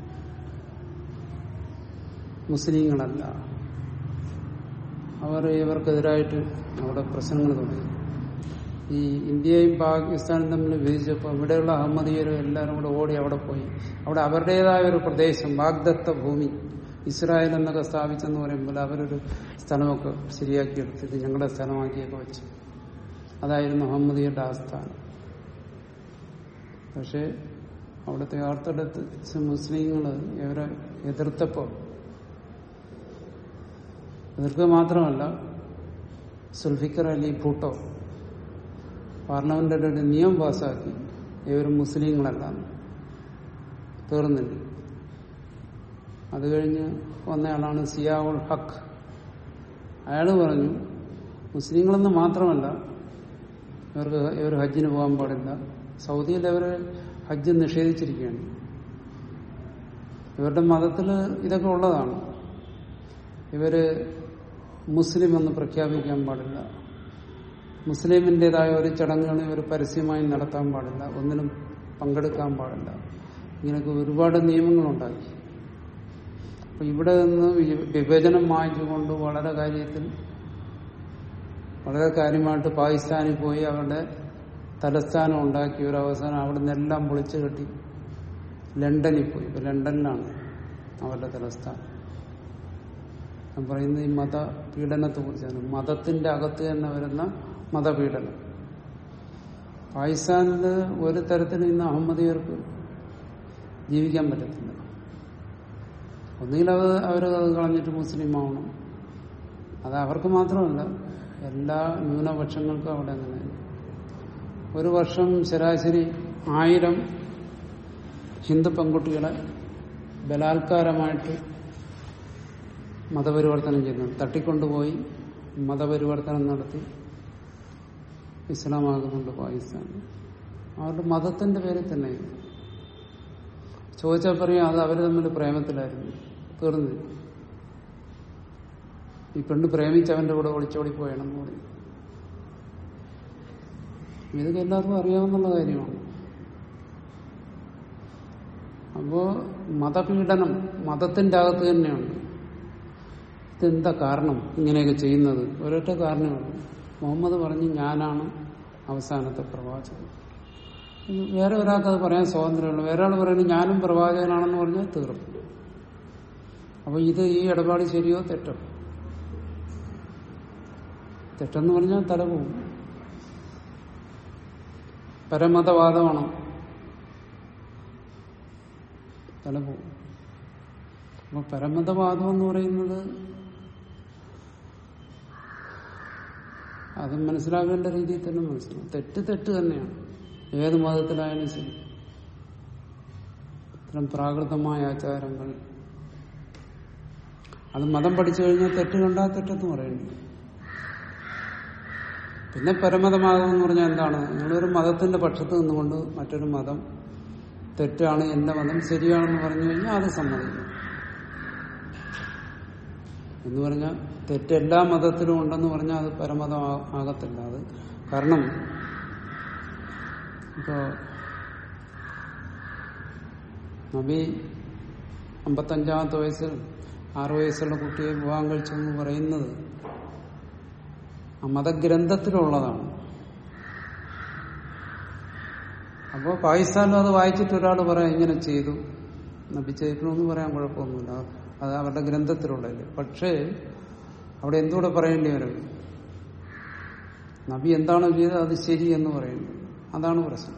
മുസ്ലിങ്ങളല്ല അവർ ഇവർക്കെതിരായിട്ട് അവിടെ പ്രശ്നങ്ങൾ തുടങ്ങി ഈ ഇന്ത്യയും പാകിസ്ഥാനും തമ്മിൽ വിഭജിച്ചപ്പോൾ ഇവിടെയുള്ള അഹമ്മദീയരും എല്ലാവരും കൂടെ ഓടി അവിടെ പോയി അവിടെ അവരുടേതായ ഒരു പ്രദേശം വാഗ്ദത്ത ഭൂമി ഇസ്രായേൽ എന്നൊക്കെ സ്ഥാപിച്ചെന്ന് പറയുമ്പോൾ അവരൊരു സ്ഥലമൊക്കെ ശരിയാക്കി എടുത്ത് ഇത് ഞങ്ങളുടെ സ്ഥലമാക്കിയൊക്കെ വെച്ചു അതായിരുന്നു അഹമ്മദിയുടെ ആസ്ഥാനം പക്ഷേ അവിടുത്തെ ഓർത്തഡോക്സ് മുസ്ലിങ്ങൾ ഇവരെ എതിർത്തപ്പോൾ എതിർക്കുക മാത്രമല്ല സുൽഫിക്കർ അലി ഭൂട്ടോ പാർലമെന്റിൽ ഒരു നിയമം പാസാക്കി ഇവർ മുസ്ലിങ്ങളല്ല തീർന്നില്ല അത് കഴിഞ്ഞ് വന്നയാളാണ് സിയാവുൽ ഹക്ക് അയാൾ പറഞ്ഞു മുസ്ലിങ്ങളെന്ന് മാത്രമല്ല ഇവർക്ക് ഇവർ ഹജ്ജിന് പോകാൻ പാടില്ല സൗദിയിൽ അവർ ഹജ്ജ് നിഷേധിച്ചിരിക്കുകയാണ് ഇവരുടെ മതത്തിൽ ഇതൊക്കെ ഉള്ളതാണ് ഇവര് മുസ്ലിം എന്ന് പ്രഖ്യാപിക്കാൻ പാടില്ല മുസ്ലിമിൻ്റെതായ ഒരു ചടങ്ങുകൾ ഇവർ പരസ്യമായി നടത്താൻ പാടില്ല ഒന്നിനും പങ്കെടുക്കാൻ പാടില്ല ഇങ്ങനെയൊക്കെ ഒരുപാട് നിയമങ്ങളുണ്ടാക്കി അപ്പൊ ഇവിടെ നിന്ന് വി- വിഭജനം വാങ്ങിച്ചുകൊണ്ട് വളരെ കാര്യത്തിൽ വളരെ കാര്യമായിട്ട് പാകിസ്ഥാനിൽ പോയി അവരുടെ തലസ്ഥാനം ഉണ്ടാക്കി ഒരു അവസാനം അവിടെ നിന്നെല്ലാം പൊളിച്ചു കെട്ടി ലണ്ടനിൽ പോയി ഇപ്പൊ ലണ്ടനിലാണ് അവരുടെ തലസ്ഥാനം ഞാൻ പറയുന്നത് ഈ മതപീഡനത്തെ കുറിച്ചാണ് മതത്തിന്റെ അകത്ത് തന്നെ വരുന്ന മതപീഡനം പാകിസ്ഥാനിൽ ഒരു തരത്തിൽ ഇന്ന് അഹമ്മദിയർക്ക് ജീവിക്കാൻ പറ്റത്തില്ല ഒന്നുകിൽ അത് അവർ അത് കളഞ്ഞിട്ട് മുസ്ലിം ആവണം അത് അവർക്ക് മാത്രമല്ല എല്ലാ ന്യൂനപക്ഷങ്ങൾക്കും അവിടെ അങ്ങനെ ഒരു വർഷം ശരാശരി ആയിരം ഹിന്ദു പെൺകുട്ടികളെ ബലാത്കാരമായിട്ട് മതപരിവർത്തനം ചെയ്യുന്നു തട്ടിക്കൊണ്ടുപോയി മതപരിവർത്തനം നടത്തി ഇസ്ലാമാകുന്നുണ്ട് പാകിസ്ഥാൻ അവരുടെ മതത്തിന്റെ പേരിൽ തന്നെ ഇത്. ചോദിച്ചാൽ പറയാം അത് അവർ തമ്മിൽ പ്രേമത്തിലായിരുന്നു തീർന്നു ഈ പെണ്ണ് പ്രേമിച്ച് അവന്റെ കൂടെ ഒളിച്ചോടി പോയണമെന്ന് പറയും ഇതൊക്കെ എല്ലാവർക്കും അറിയാവുന്ന കാര്യമാണ് അപ്പോ മതപീഡനം മതത്തിന്റെ അകത്ത് തന്നെയുണ്ട് ഇതെന്താ കാരണം ഇങ്ങനെയൊക്കെ ചെയ്യുന്നത് ഒരൊറ്റ കാരണമാണ് മുഹമ്മദ് പറഞ്ഞു ഞാനാണ് അവസാനത്തെ പ്രവാചകൻ ഇത് വേറെ ഒരാൾക്ക് അത് പറയാൻ സ്വാതന്ത്ര്യമുള്ളൂ വേറെ ആൾ പറയുന്നത് ഞാനും പ്രവാചകനാണെന്ന് പറഞ്ഞാൽ തീർന്നു അപ്പൊ ഇത് ഈ ഇടപാട് ശരിയോ തെറ്റോ തെറ്റെന്ന് പറഞ്ഞാൽ തല പോകും പരമതവാദമാണോ തല പോകും അപ്പൊ പരമതവാദം എന്ന് പറയുന്നത് അത് മനസ്സിലാക്കേണ്ട രീതിയിൽ തന്നെ മനസ്സിലാവും തെറ്റ് തെറ്റ് തന്നെയാണ് ഏത് മതത്തിലായാലും ശരി ഇത്തരം പ്രാകൃതമായ ആചാരങ്ങൾ അത് മതം പഠിച്ചു കഴിഞ്ഞാൽ തെറ്റ് കണ്ടാൽ തെറ്റെന്ന് പറയുന്നു പിന്നെ പരമതമാകും എന്ന് പറഞ്ഞാൽ എന്താണ് നിങ്ങളൊരു മതത്തിന്റെ പക്ഷത്ത് നിന്നുകൊണ്ട് മറ്റൊരു മതം തെറ്റാണ് എന്റെ മതം ശരിയാണെന്ന് പറഞ്ഞു കഴിഞ്ഞാൽ അത് സമ്മതിക്കും എന്ന് പറഞ്ഞാൽ തെറ്റ് എല്ലാ മതത്തിലും ഉണ്ടെന്ന് പറഞ്ഞാൽ അത് പരമതം ആ- ആകത്തില്ല അത് കാരണം ഇപ്പോ നബി അമ്പത്തഞ്ചാമത്തെ വയസ്സിൽ ആറു വയസ്സുള്ള കുട്ടിയെ വിവാഹം കഴിച്ചു എന്ന് പറയുന്നത് ആ മതഗ്രന്ഥത്തിലുള്ളതാണ് അപ്പോൾ പാകിസ്ഥാനിലും അത് വായിച്ചിട്ട് ഒരാൾ പറയാം ഇങ്ങനെ ചെയ്തു നബി ചെയ്യണമെന്ന് പറയാൻ കുഴപ്പമൊന്നുമില്ല അത് അവരുടെ ഗ്രന്ഥത്തിലുള്ളതല്ലേ പക്ഷേ അവിടെ എന്തുകൂടെ പറയേണ്ടി വരും നബി എന്താണോ ചെയ്തത് അത് ശരി എന്ന് പറയുന്നു അതാണ് പ്രശ്നം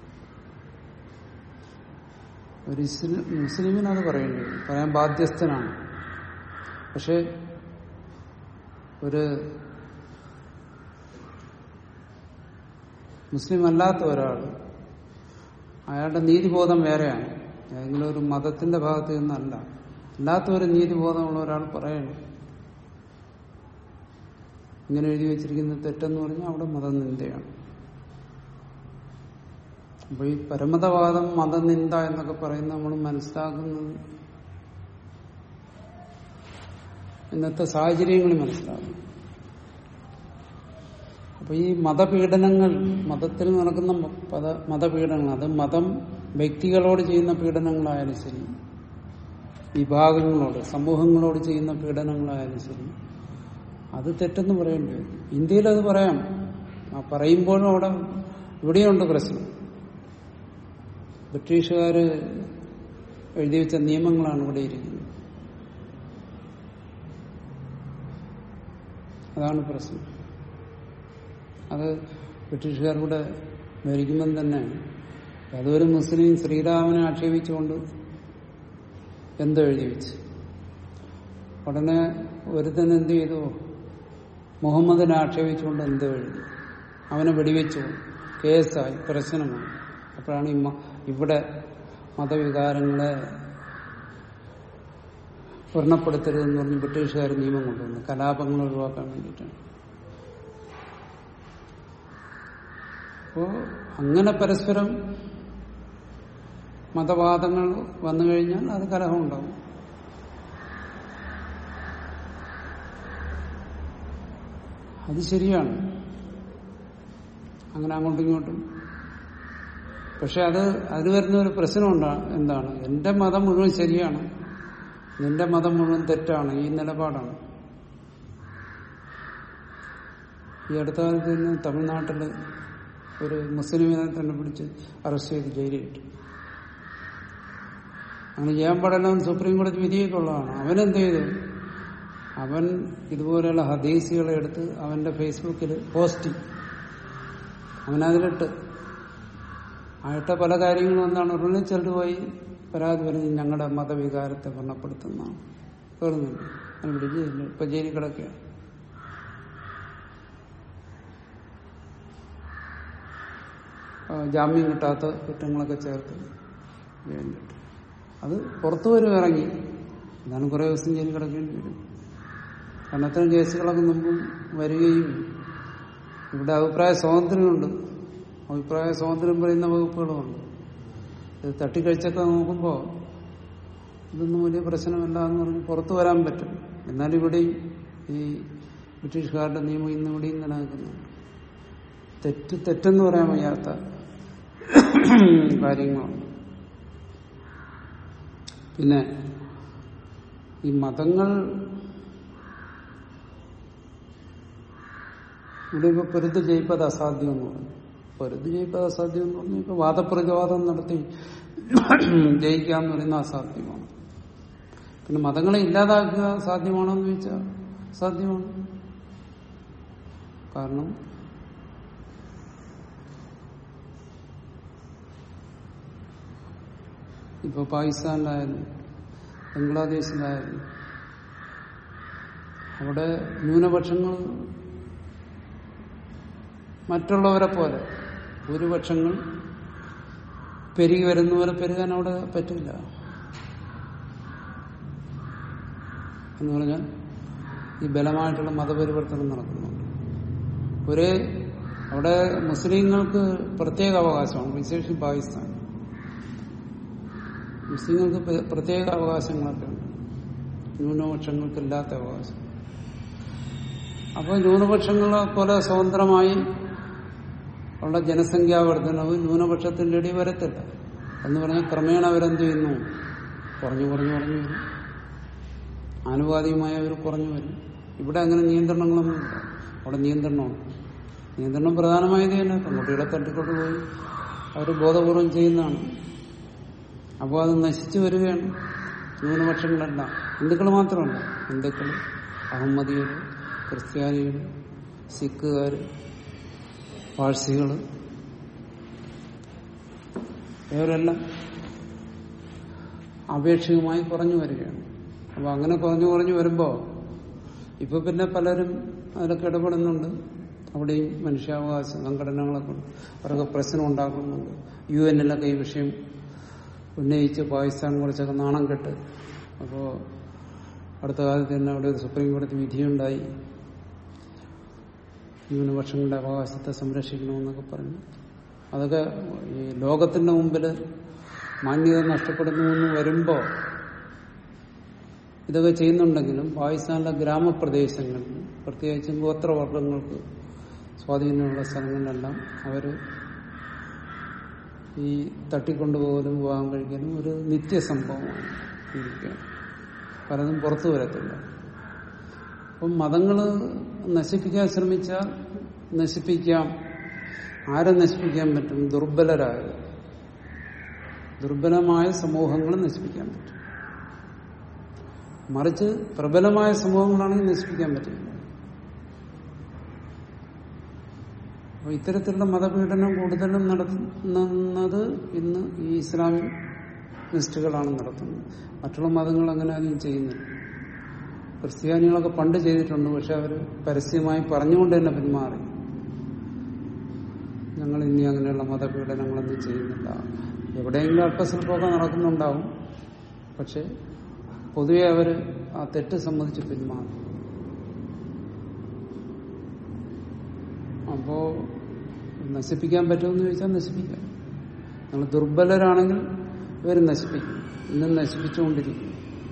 ഒരു ഇസ്ല- മുസ്ലിമിന് അത് പറയേണ്ടി വരും പറയാൻ ബാധ്യസ്ഥനാണ് പക്ഷെ ഒരു മുസ്ലിം അല്ലാത്ത ഒരാൾ അയാളുടെ നീതിബോധം വേറെയാണ് ഏതെങ്കിലും ഒരു മതത്തിന്റെ ഭാഗത്ത് നിന്നല്ല അല്ലാത്ത ഒരു നീതിബോധമുള്ള ഒരാൾ പറയണം ഇങ്ങനെ എഴുതി വെച്ചിരിക്കുന്ന തെറ്റെന്ന് പറഞ്ഞാൽ അവിടെ മതനിന്ദയാണ് അപ്പൊ ഈ പരമതവാദം മതനിന്ദ എന്നൊക്കെ പറയുന്നത് നമ്മൾ മനസ്സിലാക്കുന്നത് ഇന്നത്തെ സാഹചര്യങ്ങളിൽ മനസ്സിലാകും അപ്പൊ ഈ മതപീഡനങ്ങൾ മതത്തിൽ നടക്കുന്ന പദ മതപീഡനങ്ങൾ അത് മതം വ്യക്തികളോട് ചെയ്യുന്ന പീഡനങ്ങളായാലും ശരി വിഭാഗങ്ങളോട് സമൂഹങ്ങളോട് ചെയ്യുന്ന പീഡനങ്ങളായാലും ശരി അത് തെറ്റെന്ന് പറയേണ്ടി വരും ഇന്ത്യയിൽ അത് പറയാം ആ പറയുമ്പോഴും അവിടെ ഇവിടെയുണ്ട് പ്രശ്നം ബ്രിട്ടീഷുകാര് എഴുതി വെച്ച നിയമങ്ങളാണ് ഇവിടെ ഇരിക്കുന്നത് അതാണ് പ്രശ്നം അത് ബ്രിട്ടീഷുകാർ കൂടെ ഭരിക്കുമ്പം തന്നെ അതൊരു മുസ്ലിം ശ്രീരാമനെ ആക്ഷേപിച്ചുകൊണ്ട് എന്തോ എഴുതി വെച്ച് ഉടനെ ഒരുത്തൻ എന്ത് ചെയ്തു മുഹമ്മദിനെ ആക്ഷേപിച്ചുകൊണ്ട് എന്തോ എഴുതി അവനെ വെടിവെച്ചു കേസായി പ്രശ്നമായി അപ്പോഴാണ് ഈ മ- ഇവിടെ മതവികാരങ്ങളെ വർണ്ണപ്പെടുത്തരുതെന്ന് പറഞ്ഞ് ബ്രിട്ടീഷുകാർ നിയമം കൊണ്ടുവന്നു കലാപങ്ങൾ ഒഴിവാക്കാൻ വേണ്ടിയിട്ടാണ് അപ്പോ അങ്ങനെ പരസ്പരം മതവാദങ്ങൾ വന്നു കഴിഞ്ഞാൽ അത് കലഹം ഉണ്ടാവും അത് ശരിയാണ് അങ്ങനെ അങ്ങോട്ടും ഇങ്ങോട്ടും പക്ഷെ അത് അതിൽ വരുന്ന ഒരു പ്രശ്നം ഉണ്ടാ എന്താണ് എന്റെ മതം മുഴുവൻ ശരിയാണ് നിന്റെ മതം മുഴുവൻ തെറ്റാണ് ഈ നിലപാടാണ് ഈ അടുത്ത കാലത്ത് തന്നെ തമിഴ്നാട്ടില് ഒരു മുസ്ലിമിനെ തന്നെ പിടിച്ച് അറസ്റ്റ് ചെയ്ത് ജയിലിലിട്ടു അങ്ങനെ ചെയ്യാൻ പാടില്ലെന്ന് സുപ്രീം കോടതി വിധിയൊക്കെ ഉള്ളതാണ് അവനെന്ത് ചെയ്തു അവൻ ഇതുപോലെയുള്ള ഹദീസുകളെ എടുത്ത് അവന്റെ ഫേസ്ബുക്കിൽ പോസ്റ്റ് ചെയ്തു. അവനതിലിട്ട് ആയിട്ട പല കാര്യങ്ങളും എന്താണ് ഉടനെ ചെറുത് പോയി പരാതി പറഞ്ഞ് ഞങ്ങളുടെ മതവികാരത്തെ വർണ്ണപ്പെടുത്തുന്നതാണ് തീർന്നില്ല അവൻ പിടിച്ച് ഇപ്പൊ ജയിലിൽ കിടക്കുകയാണ് ആ, ജാമ്യം കിട്ടാത്ത കുറ്റങ്ങളൊക്കെ ചേർത്ത് ജയിലിലിട്ടു അത് പുറത്തു വരും ഇറങ്ങി എന്നാലും കുറെ ദിവസം ജയിലിൽ കിടക്കേണ്ടി വരും കാരണം അത്തരം കേസുകളൊക്കെ മുമ്പും വരികയും ഇവിടെ അഭിപ്രായ സ്വാതന്ത്ര്യമുണ്ട് അഭിപ്രായ സ്വാതന്ത്ര്യം പറയുന്ന വകുപ്പുകളുമുണ്ട് ഇത് തട്ടിക്കഴിച്ചൊക്കെ നോക്കുമ്പോൾ ഇതൊന്നും വലിയ പ്രശ്നമല്ല എന്ന് പറഞ്ഞ് പുറത്തു വരാൻ പറ്റും എന്നാൽ ഇവിടെയും ഈ ബ്രിട്ടീഷുകാരുടെ നിയമം ഇന്ന് ഇവിടെയും നിലനിൽക്കുന്നുണ്ട് തെറ്റ് തെറ്റെന്ന് പറയാൻ വയ്യാത്ത കാര്യങ്ങളാണ് പിന്നെ ഈ മതങ്ങൾ ഇവിടെ ഇപ്പൊ പൊരുത്ത് ജയിപ്പത് അസാധ്യം എന്ന് പറഞ്ഞു പൊരുത്ത് ജയിപ്പത് അസാധ്യം എന്ന് പറഞ്ഞു ഇപ്പൊ വാദപ്രതിവാദം നടത്തി ജയിക്കാന്ന് പറയുന്ന അസാധ്യമാണ് പിന്നെ മതങ്ങളെ ഇല്ലാതാക്കുക സാധ്യമാണോ എന്ന് ചോദിച്ചാൽ സാധ്യമാണ് കാരണം ഇപ്പൊ പാകിസ്ഥാനിലായാലും ബംഗ്ലാദേശിലായാലും അവിടെ ന്യൂനപക്ഷങ്ങൾ മറ്റുള്ളവരെ പോലെ ഭൂരിപക്ഷങ്ങൾ പെരുകി വരുന്നവരെ പെരുകാൻ അവിടെ പറ്റില്ല എന്ന് പറഞ്ഞാൽ ഈ ബലമായിട്ടുള്ള മതപരിവർത്തനം നടക്കുന്നുണ്ട് ഒരേ അവിടെ മുസ്ലിങ്ങൾക്ക് പ്രത്യേക അവകാശമാണ് വിശേഷിച്ച് പാകിസ്ഥാൻ മുസ്ലിങ്ങൾക്ക് പ്ര- പ്രത്യേക അവകാശങ്ങളൊക്കെ ഉണ്ട് ന്യൂനപക്ഷങ്ങൾക്കില്ലാത്ത അവകാശം അപ്പോൾ ന്യൂനപക്ഷങ്ങളെ പോലെ സ്വതന്ത്രമായി ഉള്ള ജനസംഖ്യാ വർധനവ് ന്യൂനപക്ഷത്തിന്റെ ഇടയിൽ വരത്തില്ല എന്ന് പറഞ്ഞാൽ ക്രമേണ അവരെന്ത് ചെയ്യുന്നു കുറഞ്ഞു കുറഞ്ഞു കുറഞ്ഞു വരും ആനുപാതികമായി അവർ കുറഞ്ഞു വരും ഇവിടെ അങ്ങനെ നിയന്ത്രണങ്ങളൊന്നുമില്ല അവിടെ നിയന്ത്രണമാണ് നിയന്ത്രണം പ്രധാനമായത് തന്നെ പെൺകുട്ടികളെ തട്ടിക്കൊണ്ട് പോയി അവർ ബോധപൂർവം ചെയ്യുന്നതാണ് അപ്പോൾ അത് നശിച്ചു വരികയാണ് ന്യൂനപക്ഷങ്ങളെല്ലാം ഹിന്ദുക്കൾ മാത്രമല്ല ഹിന്ദുക്കൾ അഹമ്മദികൾ ക്രിസ്ത്യാനികൾ സിഖുകാർ പാഴ്സികൾ ഇവരെല്ലാം ആപേക്ഷികമായി കുറഞ്ഞു വരികയാണ് അപ്പൊ അങ്ങനെ കുറഞ്ഞു കുറഞ്ഞു വരുമ്പോ ഇപ്പൊ പിന്നെ പലരും അതിലൊക്കെ ഇടപെടുന്നുണ്ട് അവിടെയും മനുഷ്യാവകാശ സംഘടനകളൊക്കെ ഉണ്ട് അവരൊക്കെ പ്രശ്നം ഉണ്ടാക്കുന്നുണ്ട് യു എന്നിലൊക്കെ ഈ വിഷയം ഉന്നയിച്ച് പാകിസ്ഥാൻ കുറച്ചൊക്കെ നാണം കെട്ട് അപ്പോ അടുത്ത കാലത്ത് തന്നെ അവിടെ ഒരു സുപ്രീം കോടതി വിധിയുണ്ടായി ന്യൂനപക്ഷങ്ങളുടെ അവകാശത്തെ സംരക്ഷിക്കണമെന്നൊക്കെ പറഞ്ഞു അതൊക്കെ ഈ ലോകത്തിന്റെ മുമ്പിൽ മാന്യത നഷ്ടപ്പെടുന്നു എന്ന് വരുമ്പോ ഇതൊക്കെ ചെയ്യുന്നുണ്ടെങ്കിലും പാകിസ്ഥാനിലെ ഗ്രാമപ്രദേശങ്ങളിൽ പ്രത്യേകിച്ചും ഗോത്രവർഗങ്ങൾക്ക് സ്വാധീനമുള്ള സ്ഥലങ്ങളിലെല്ലാം അവര് ഈ തട്ടിക്കൊണ്ടുപോകലും വിവാഹം കഴിക്കലും ഒരു നിത്യസംഭവമാണ് ഇരിക്കുകയാണ് പലതും പുറത്തു വരത്തില്ല അപ്പം മതങ്ങൾ നശിപ്പിക്കാൻ ശ്രമിച്ചാൽ നശിപ്പിക്കാം ആരെ നശിപ്പിക്കാൻ പറ്റും ദുർബലരായ ദുർബലമായ സമൂഹങ്ങളെ നശിപ്പിക്കാൻ പറ്റും മറിച്ച് പ്രബലമായ സമൂഹങ്ങളാണെങ്കിൽ നശിപ്പിക്കാൻ പറ്റില്ല അപ്പൊ ഇത്തരത്തിലുള്ള മതപീഡനം കൂടുതലും നടത്തുന്നത് ഇന്ന് ഈ ഇസ്ലാമിക് നിഷ്ഠകളാണ് നടത്തുന്നത് മറ്റുള്ള മതങ്ങൾ അങ്ങനെ അധികം ചെയ്യുന്നില്ല ക്രിസ്ത്യാനികളൊക്കെ പണ്ട് ചെയ്തിട്ടുണ്ട് പക്ഷെ അവർ പരസ്യമായി പറഞ്ഞുകൊണ്ട് തന്നെ പിന്മാറി ഞങ്ങൾ ഇനി അങ്ങനെയുള്ള മതപീഡനങ്ങളൊന്നും ചെയ്യുന്നില്ല എവിടെയെങ്കിലും അല്പസ്വല്പമൊക്കെ നടക്കുന്നുണ്ടാവും പക്ഷെ പൊതുവെ അവർ ആ തെറ്റ് സംബന്ധിച്ച് പിന്മാറും അപ്പോ നശിപ്പിക്കാൻ പറ്റുമെന്ന് ചോദിച്ചാൽ നശിപ്പിക്കാം നിങ്ങൾ ദുർബലരാണെങ്കിൽ ഇവർ നശിപ്പിക്കും ഇന്നും നശിപ്പിച്ചുകൊണ്ടിരിക്കും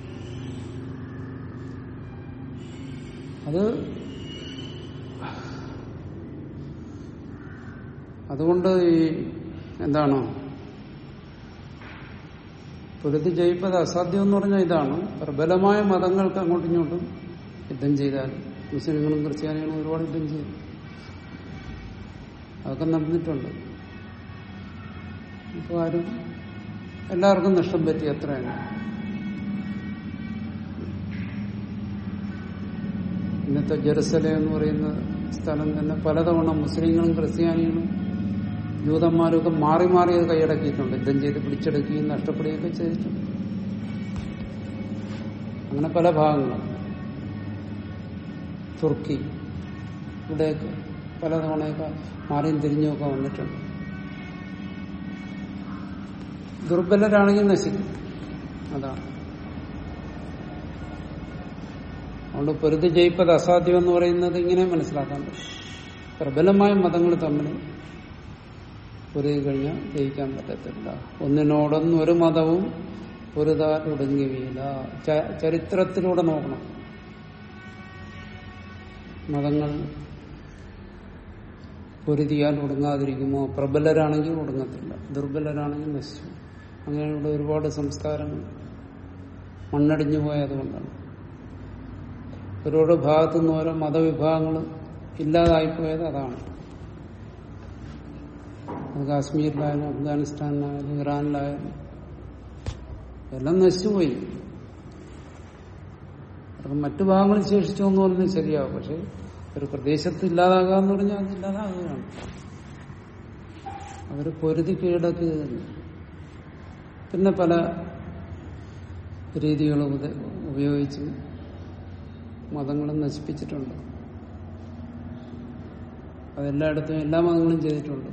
അത് അതുകൊണ്ട് ഈ എന്താണ് പൊരുതി ജയിപ്പത് അസാധ്യം എന്ന് പറഞ്ഞാൽ ഇതാണ് പ്രബലമായ മതങ്ങൾക്ക് അങ്ങോട്ടും ഇങ്ങോട്ടും യുദ്ധം ചെയ്താൽ മുസ്ലിങ്ങളും ക്രിസ്ത്യാനികളും ഒരുപാട് യുദ്ധം ചെയ്തു അതൊക്കെ നടന്നിട്ടുണ്ട് ഇപ്പൊ ആരും എല്ലാവർക്കും നഷ്ടം പറ്റി അത്രയാണ് ഇന്നത്തെ ജെറുസലേം എന്ന് പറയുന്ന സ്ഥലം തന്നെ പലതവണ മുസ്ലിങ്ങളും ക്രിസ്ത്യാനികളും ജൂതന്മാരൊക്കെ മാറി മാറി അത് കൈയടക്കിയിട്ടുണ്ട് യുദ്ധം ചെയ്ത് പിടിച്ചെടുക്കുകയും നഷ്ടപ്പെടുകയൊക്കെ ചെയ്തിട്ടുണ്ട് അങ്ങനെ പല ഭാഗങ്ങളും തുർക്കി ഇവിടെയൊക്കെ പലതവണയൊക്കെ മാറിയും തിരിഞ്ഞുമൊക്കെ വന്നിട്ടുണ്ട് ദുർബലരാണെങ്കിൽ നശിക്കും അതാണ് അതുകൊണ്ട് പൊരുതി ജയിപ്പത് അസാധ്യം എന്ന് പറയുന്നത് ഇങ്ങനെ മനസ്സിലാക്കാൻ പറ്റും പ്രബലമായ മതങ്ങൾ തമ്മിൽ പൊരുതി കഴിഞ്ഞാൽ ജയിക്കാൻ പറ്റത്തില്ല ഒന്നിനോടൊന്നും ഒരു മതവും പൊരുതാൻ ഒടുങ്ങിയവയില്ല ചരിത്രത്തിലൂടെ നോക്കണം മതങ്ങൾ പൊരുതിയാൽ ഒടുങ്ങാതിരിക്കുമോ പ്രബലരാണെങ്കിൽ ഒടുങ്ങത്തില്ല ദുർബലരാണെങ്കിൽ നശിച്ചു അങ്ങനെയുള്ള ഒരുപാട് സംസ്കാരങ്ങൾ മണ്ണടിഞ്ഞു പോയതുകൊണ്ടാണ് ഓരോരോ ഭാഗത്തു നിന്ന് ഓരോ മതവിഭാഗങ്ങൾ ഇല്ലാതായിപ്പോയത് അതാണ് അത് കാശ്മീരിലായാലും അഫ്ഗാനിസ്ഥാനിലായാലും ഇറാനിലായാലും എല്ലാം നശിച്ചുപോയി അവർക്ക് മറ്റു ഭാഗങ്ങളിൽ ശേഷിച്ചു എന്ന് പറയുന്നത് ശരിയാവും പക്ഷെ ഒരു പ്രദേശത്ത് ഇല്ലാതാകുക എന്ന് പറഞ്ഞാൽ അത് ഇല്ലാതാകുകയാണ് അവര് പൊരുതി കീഴടക്കുക തന്നെ പിന്നെ പല രീതികൾ ഉപയോഗിച്ച് മതങ്ങളും നശിപ്പിച്ചിട്ടുണ്ട് അതെല്ലായിടത്തും എല്ലാ മതങ്ങളും ചെയ്തിട്ടുണ്ട്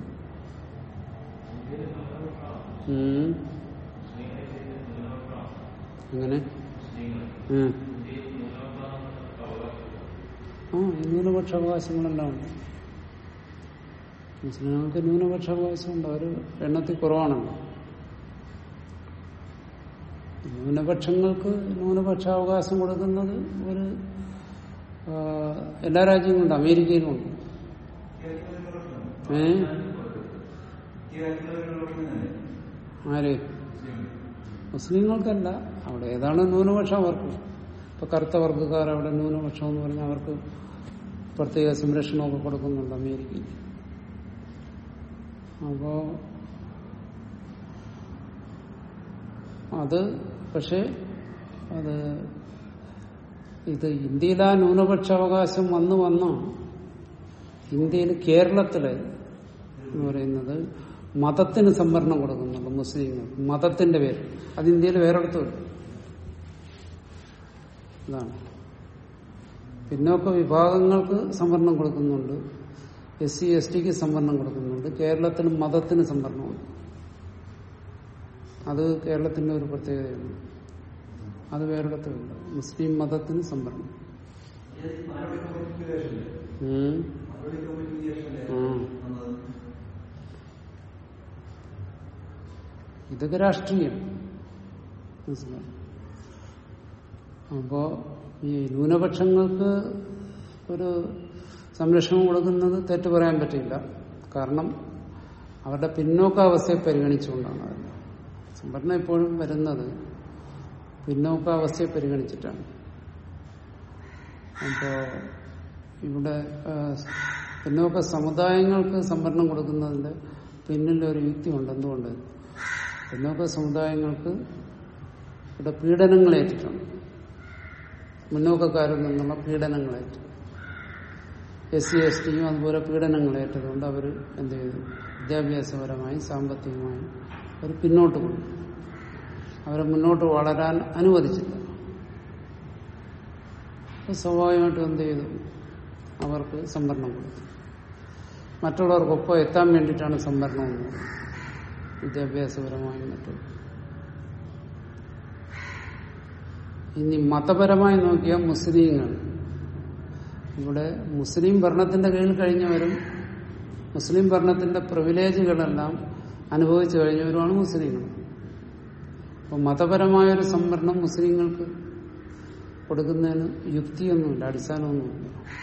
ഉം. അങ്ങനെ ഉം. ആ ഈ ന്യൂനപക്ഷ അവകാശങ്ങളെല്ലാം ഉണ്ട് മുസ്ലിങ്ങൾക്ക് ന്യൂനപക്ഷ അവകാശമുണ്ട് അവർ എണ്ണത്തിൽ കുറവാണല്ലോ ന്യൂനപക്ഷങ്ങൾക്ക് ന്യൂനപക്ഷ അവകാശം കൊടുക്കുന്നത് ഒരു ആ, എല്ലാ രാജ്യങ്ങളുണ്ട് അമേരിക്കയിലുണ്ട് ഏ ആര് മുസ്ലിങ്ങൾക്കല്ല അവിടെ ഏതാണ് ന്യൂനപക്ഷം അവർക്ക് ഇപ്പൊ കറുത്ത വർഗ്ഗക്കാർ അവിടെ ന്യൂനപക്ഷം എന്ന് പറഞ്ഞാൽ അവർക്ക് പ്രത്യേക സംരക്ഷണമൊക്കെ കൊടുക്കുന്നുണ്ട് അമേരിക്കയിൽ അപ്പോ അത് പക്ഷെ അത് ഇത് ഇന്ത്യയിൽ ആ ന്യൂനപക്ഷ അവകാശം വന്നു വന്നോ ഇന്ത്യയിൽ കേരളത്തില് എന്ന് പറയുന്നത് മതത്തിന് സംവരണം കൊടുക്കുന്നുണ്ട് മുസ്ലിങ്ങൾ മതത്തിന്റെ പേര് അത് ഇന്ത്യയിൽ വേറെടുത്തുമില്ല ഇതാണ് പിന്നോക്ക വിഭാഗങ്ങൾക്ക് സംവരണം കൊടുക്കുന്നുണ്ട് എസ് സി എസ് ടിക്ക് സംവരണം കൊടുക്കുന്നുണ്ട് കേരളത്തിൽ മതത്തിന് സംവരണമുണ്ട് അത് കേരളത്തിന്റെ ഒരു പ്രത്യേകതയാണ് അത് വേറെടുത്തുമില്ല മുസ്ലിം മതത്തിന് സംവരണം ഉം. ഉം. ഇതൊക്കെ രാഷ്ട്രീയം മനസ്സിലായി അപ്പോ ഈ ന്യൂനപക്ഷങ്ങൾക്ക് ഒരു സംരക്ഷണം കൊടുക്കുന്നത് തെറ്റ് പറയാൻ പറ്റില്ല കാരണം അവരുടെ പിന്നോക്കാവസ്ഥയെ പരിഗണിച്ചുകൊണ്ടാണ് അത് സംഭരണം എപ്പോഴും വരുന്നത് പിന്നോക്കാവസ്ഥയെ പരിഗണിച്ചിട്ടാണ് അപ്പോ ഇവിടെ ആ, പിന്നോക്ക സമുദായങ്ങൾക്ക് സംവരണം കൊടുക്കുന്നതിന്റെ പിന്നിൽ ഒരു യുക്തിയുണ്ട് എന്തുകൊണ്ട് പിന്നോക്ക സമുദായങ്ങൾക്ക് ഇവിടെ പീഡനങ്ങളേറ്റിട്ടുണ്ട് മുന്നോക്കക്കാരിൽ നിന്നുള്ള പീഡനങ്ങളേറ്റു എസ് സി എസ് ടിയും അതുപോലെ പീഡനങ്ങളേറ്റതുകൊണ്ട് അവർ എന്ത് ചെയ്തു വിദ്യാഭ്യാസപരമായും സാമ്പത്തികമായും അവർ പിന്നോട്ട് പോയി അവരെ മുന്നോട്ട് വളരാൻ അനുവദിച്ചില്ല അപ്പൊ സ്വാഭാവികമായിട്ടും എന്ത് ചെയ്തു അവർക്ക് സംവരണം കൊടുത്തു മറ്റുള്ളവർക്കൊപ്പം എത്താൻ വേണ്ടിയിട്ടാണ് സംവരണം എന്ന് പറയുന്നത് വിദ്യാഭ്യാസപരമായും മറ്റും ഇനി മതപരമായി നോക്കിയാൽ മുസ്ലിങ്ങൾ ഇവിടെ മുസ്ലിം ഭരണത്തിന്റെ കീഴിൽ കഴിഞ്ഞവരും മുസ്ലിം ഭരണത്തിന്റെ പ്രിവിലേജുകളെല്ലാം അനുഭവിച്ചു കഴിഞ്ഞവരുമാണ് മുസ്ലിങ്ങൾ അപ്പൊ മതപരമായൊരു സംവരണം മുസ്ലിങ്ങൾക്ക് കൊടുക്കുന്നതിന് യുക്തിയൊന്നുമില്ല അടിസ്ഥാനമൊന്നുമില്ല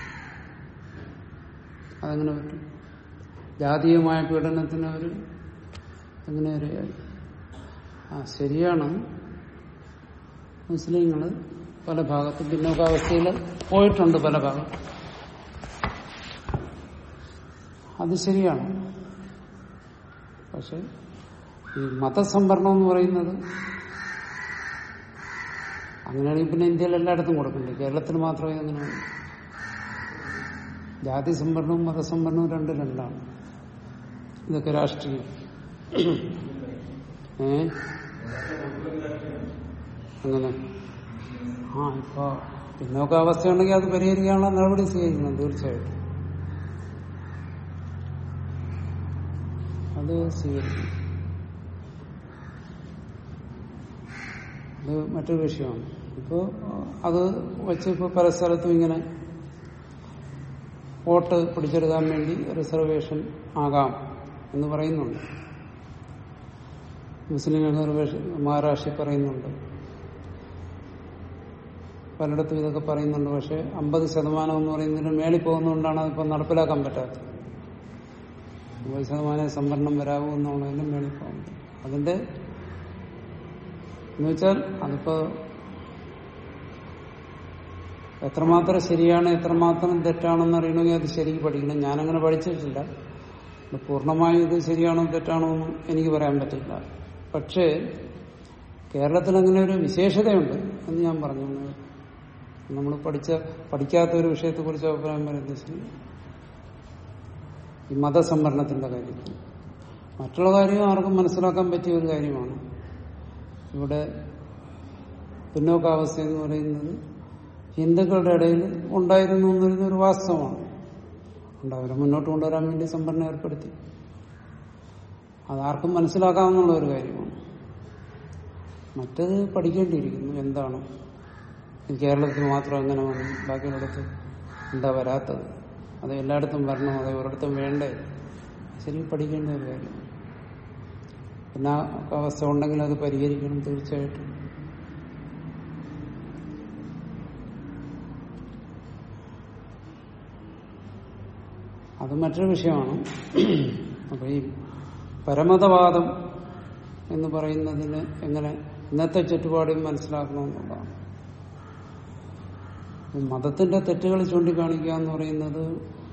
അതങ്ങനെ പറ്റും ജാതീയമായ പീഡനത്തിന് അവർ എങ്ങനെ അറിയാം ആ ശരിയാണ് മുസ്ലിങ്ങൾ പല ഭാഗത്തും പിന്നോക്കാവസ്ഥയിൽ പോയിട്ടുണ്ട് പല ഭാഗത്തും അത് ശരിയാണ് പക്ഷെ ഈ മതസംവരണം എന്ന് പറയുന്നത് അങ്ങനെയാണെങ്കിൽ പിന്നെ ഇന്ത്യയിൽ എല്ലായിടത്തും കൊടുക്കണ്ടേ കേരളത്തിൽ മാത്രമേ അങ്ങനെ ജാതി സംവരണവും മതസംവരണവും രണ്ടും രണ്ടാണ് ഇതൊക്കെ രാഷ്ട്രീയം ഏ അങ്ങനെ ആ ഇപ്പൊ പിന്നോക്കാവസ്ഥയുണ്ടെങ്കിൽ അത് പരിഹരിക്കാനുള്ള നടപടി സ്വീകരിക്കണം തീർച്ചയായിട്ടും അത് സ്വീകരിക്കും അത് മറ്റൊരു വിഷയമാണ് ഇപ്പോ അത് വെച്ച് ഇപ്പൊ പല സ്ഥലത്തും ഇങ്ങനെ വോട്ട് പിടിച്ചെടുക്കാൻ വേണ്ടി റിസർവേഷൻ ആകാം എന്ന് പറയുന്നുണ്ട് മുസ്ലിം റിസർവേഷൻ മഹാരാഷ്ട്രയിൽ പറയുന്നുണ്ട് പലയിടത്തും ഇതൊക്കെ പറയുന്നുണ്ട് പക്ഷെ അമ്പത് ശതമാനം എന്ന് പറയുന്നതിന് മേളിൽ പോകുന്നതുകൊണ്ടാണ് അതിപ്പോൾ നടപ്പിലാക്കാൻ പറ്റാത്തത് അമ്പത് ശതമാനം സംവരണം വരാവൂ എന്നുള്ളതിന്റെ മേളിൽ പോകുന്നത് അതിന്റെ എന്ന് വെച്ചാൽ അതിപ്പോ എത്രമാത്രം ശരിയാണ് എത്രമാത്രം തെറ്റാണെന്ന് അറിയണമെങ്കിൽ അത് ശരിക്കും പഠിക്കണം ഞാനങ്ങനെ പഠിച്ചിട്ടില്ല ഇത് പൂർണ്ണമായും ഇത് ശരിയാണോ തെറ്റാണോ എന്ന് എനിക്ക് പറയാൻ പറ്റില്ല പക്ഷേ കേരളത്തിൽ അങ്ങനെ ഒരു വിശേഷതയുണ്ട് എന്ന് ഞാൻ പറഞ്ഞു നമ്മൾ പഠിച്ച പഠിക്കാത്ത ഒരു വിഷയത്തെക്കുറിച്ച് അഭിപ്രായം പറയുന്നത് ശരി ഈ മതസംവരണത്തിന്റെ കാര്യത്തിൽ മറ്റുള്ള കാര്യം ആർക്കും മനസ്സിലാക്കാൻ പറ്റിയ ഒരു കാര്യമാണ് ഇവിടെ പിന്നോക്കാവസ്ഥ എന്ന് പറയുന്നത് ഹിന്ദുക്കളുടെ ഇടയിൽ ഉണ്ടായിരുന്നു എന്നൊരു ഒരു വാസ്തവമാണ് ഉണ്ട് അവരെ മുന്നോട്ട് കൊണ്ടുവരാൻ വേണ്ടി സംവരണം ഏർപ്പെടുത്തി അതാർക്കും മനസ്സിലാക്കാവുന്ന ഒരു കാര്യമാണ് മറ്റത് പഠിക്കേണ്ടിയിരിക്കുന്നു എന്താണ് ഇത് കേരളത്തിൽ മാത്രം എങ്ങനെ വന്നു ബാക്കിയുള്ളിടത്ത് എന്താ വരാത്തത് അത് എല്ലായിടത്തും വരണം അത് ഒരിടത്തും വേണ്ടേ ശരി പഠിക്കേണ്ട ഒരു കാര്യം പിന്നെ ആ അവസ്ഥ ഉണ്ടെങ്കിൽ അത് പരിഹരിക്കണം തീർച്ചയായിട്ടും അത് മറ്റൊരു വിഷയമാണ് അപ്പൊ ഈ പരമതവാദം എന്ന് പറയുന്നതിന് എങ്ങനെ ഇന്നത്തെ ചുറ്റുപാടും മനസ്സിലാക്കണമെന്നുള്ളതാണ് മതത്തിന്റെ തെറ്റുകൾ ചൂണ്ടിക്കാണിക്കുക എന്ന് പറയുന്നത്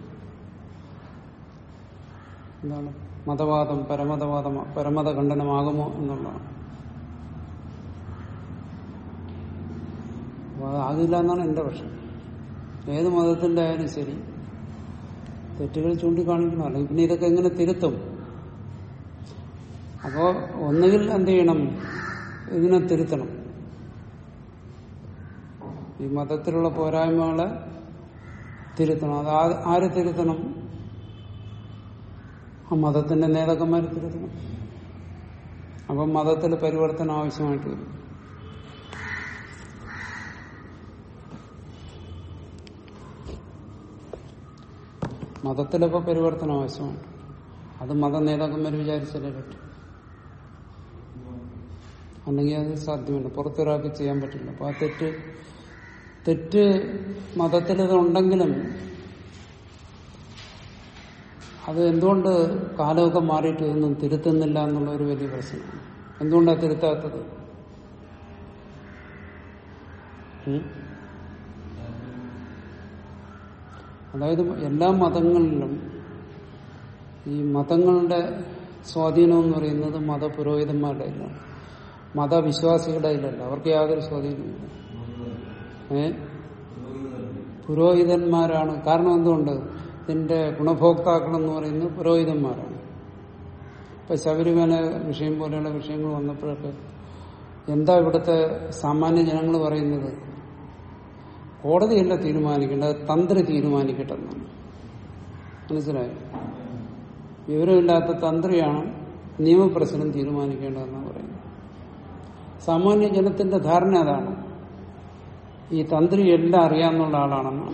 എന്താണ് മതവാദം പരമതവാദം പരമത ഖണ്ഡനമാകുമോ എന്നുള്ളതാണ് അപ്പൊ അതാകില്ല എന്നാണ് എന്റെ പക്ഷം ഏത് മതത്തിന്റെ ആയാലും ശരി തെറ്റുകൾ ചൂണ്ടിക്കാണിക്കണം അല്ലെങ്കിൽ പിന്നെ ഇതൊക്കെ എങ്ങനെ തിരുത്തും അപ്പോ ഒന്നുകിൽ എന്ത് ചെയ്യണം ഇതിനെ തിരുത്തണം ഈ മതത്തിലുള്ള പോരായ്മകളെ തിരുത്തണം അത് ആ- ആര് തിരുത്തണം ആ മതത്തിന്റെ നേതാക്കന്മാർ തിരുത്തണം അപ്പം മതത്തിൽ പരിവർത്തനം ആവശ്യമായിട്ട് വരും മതത്തിലിപ്പോ പരിവർത്തനം ആവശ്യമാണ് അത് മത നേതാക്കന്മാർ വിചാരിച്ചാലേ പറ്റും അല്ലെങ്കിൽ അത് സാധ്യമല്ല പുറത്തൊരാൾക്ക് ചെയ്യാൻ പറ്റില്ല അപ്പൊ ആ തെറ്റ് തെറ്റ് മതത്തിൽ ഇതുണ്ടെങ്കിലും അത് എന്തുകൊണ്ട് കാലമൊക്കെ മാറിയിട്ട് ഇതൊന്നും തിരുത്തുന്നില്ല എന്നുള്ള ഒരു വലിയ പ്രശ്നമാണ് എന്തുകൊണ്ടാണ് തിരുത്താത്തത് ഉം? അതായത് എല്ലാ മതങ്ങളിലും ഈ മതങ്ങളുടെ സ്വാധീനം എന്ന് പറയുന്നത് മതപുരോഹിതന്മാരുടെ കയ്യിലാണ് മതവിശ്വാസികളുടെ കയ്യിലല്ല അവർക്ക് യാതൊരു സ്വാധീനമില്ല ഏ പുരോഹിതന്മാരാണ് കാരണം എന്തുകൊണ്ട് ഇതിന്റെ ഗുണഭോക്താക്കൾ എന്ന് പറയുന്നത് പുരോഹിതന്മാരാണ് ഇപ്പൊ ശബരിമല വിഷയം പോലെയുള്ള വിഷയങ്ങൾ വന്നപ്പോഴൊക്കെ എന്താ ഇവിടുത്തെ സാമാന്യ ജനങ്ങൾ പറയുന്നത് കോടതിയല്ല തീരുമാനിക്കേണ്ടത് തന്ത്രി തീരുമാനിക്കട്ടെ എന്നാണ് മനസ്സിലായോ വിവരമില്ലാത്ത തന്ത്രിയാണ് നിയമപ്രശ്നം തീരുമാനിക്കേണ്ടതെന്നാണ് പറയുന്നത് സാമാന്യ ജനത്തിന്റെ ധാരണ അതാണ് ഈ തന്ത്രി എല്ലാം അറിയാന്നുള്ള ആളാണെന്നാണ്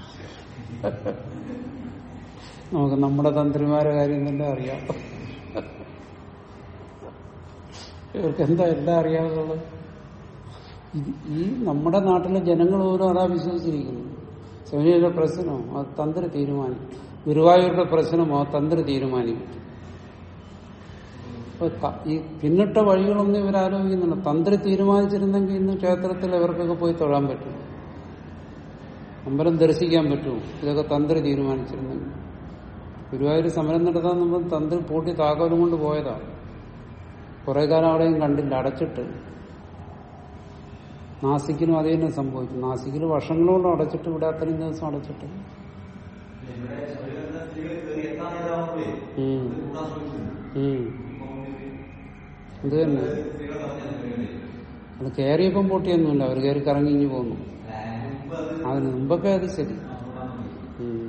നമുക്ക് നമ്മുടെ തന്ത്രിമാരെ കാര്യം തന്നെ അറിയാം ഇവർക്ക് എന്താ എല്ലാം അറിയാവുന്നത് ഇത് ഈ നമ്മുടെ നാട്ടിലെ ജനങ്ങൾ പോലും അതാ വിശ്വസിച്ചിരിക്കുന്നു ശബരിമല പ്രശ്നമോ അത് തന്ത്രി തീരുമാനിക്കും ഗുരുവായൂരുടെ പ്രശ്നമോ അത് തന്ത്രി തീരുമാനിക്കും ഇപ്പൊ ത- ഈ പിന്നിട്ട വഴികളൊന്നും ഇവർ ആലോചിക്കുന്നില്ല തന്ത്രി തീരുമാനിച്ചിരുന്നെങ്കിൽ ഇന്ന് ക്ഷേത്രത്തിൽ ഇവർക്കൊക്കെ പോയി തൊഴാൻ പറ്റും അമ്പലം ദർശിക്കാൻ പറ്റുമോ ഇതൊക്കെ തന്ത്രി തീരുമാനിച്ചിരുന്നെങ്കിൽ ഗുരുവായൂർ സമരം നടത്താൻ നമ്മൾ തന്ത്രി പൂട്ടി താക്കോലും കൊണ്ട് പോയതാണ് കുറെ കാലം അവിടെയും കണ്ടില്ല അടച്ചിട്ട് നാസിക്കിലും അത് തന്നെ സംഭവിച്ചു നാസിക്കിൽ വർഷങ്ങളോളം അടച്ചിട്ട് ഇവിടെ അത്രയും ദിവസം അടച്ചിട്ട് ഇവിടെ ശബരിമല സ്ത്രീകൾ കയറി എത്താൻ നേരമാകുമ്പോഴേ ഉം. ഇത് കൂടാൻ ശ്രമിച്ചിരുന്നു ഉം. അത് തന്നെ സ്ത്രീകൾ പറഞ്ഞ ശബരിമലയിൽ അത് കയറിയപ്പം പൊട്ടിയൊന്നുമില്ല അവർ കയറി കറങ്ങി ഇഞ്ഞു പോന്നു അതിന് മുമ്പ് അത് അതിന് മുമ്പൊക്കെ അത് ശരി കൂടാൻ തുടങ്ങി. ഉം.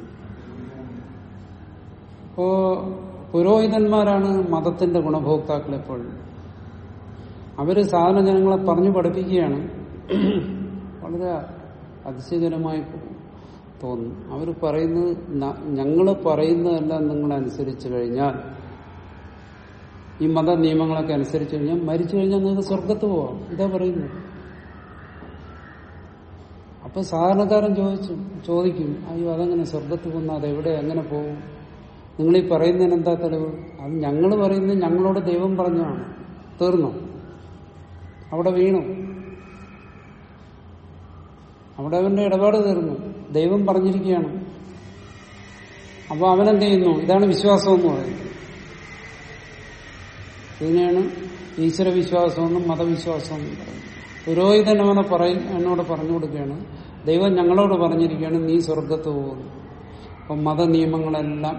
ഇപ്പോ പുരോഹിതന്മാരാണ് മതത്തിന്റെ ഗുണഭോക്താക്കൾ എപ്പോഴും അവര് സാധാരണ ജനങ്ങളെ പറഞ്ഞു പഠിപ്പിക്കുകയാണ് വളരെ അതിശയജനമായി തോന്നും അവർ പറയുന്നത് ഞങ്ങൾ പറയുന്നതെല്ലാം നിങ്ങൾ അനുസരിച്ചു കഴിഞ്ഞാൽ ഈ മത നിയമങ്ങളൊക്കെ അനുസരിച്ചു കഴിഞ്ഞാൽ മരിച്ചു കഴിഞ്ഞാൽ നിങ്ങൾക്ക് സ്വർഗത്ത് പോവാം ഇതാ പറയുന്നത് അപ്പൊ സാധാരണക്കാരൻ ചോദിച്ചു ചോദിക്കും അയ്യോ അതെങ്ങനെ സ്വർഗത്ത് പോകുന്ന അതെവിടെ എങ്ങനെ പോകും നിങ്ങൾ ഈ പറയുന്നതിന് എന്താ തെളിവ് അത് ഞങ്ങൾ പറയുന്നത് ഞങ്ങളോട് ദൈവം പറഞ്ഞതാണ് തീർന്നു അവിടെ വീണു അവിടെ അവന്റെ ഇടപാട് തീർന്നു ദൈവം പറഞ്ഞിരിക്കുകയാണ് അപ്പൊ അവനെന്ത് ചെയ്യുന്നു ഇതാണ് വിശ്വാസം എന്ന് പറയുന്നത് ഇതിനെയാണ് ഈശ്വര വിശ്വാസമെന്നും മതവിശ്വാസമെന്നും പറയുന്നത് പുരോഹിതൻ അവനെ പറയും എന്നോട് പറഞ്ഞു കൊടുക്കുകയാണ് ദൈവം ഞങ്ങളോട് പറഞ്ഞിരിക്കുകയാണ് നീ സ്വർഗത്ത് പോകുന്നു അപ്പൊ മതനിയമങ്ങളെല്ലാം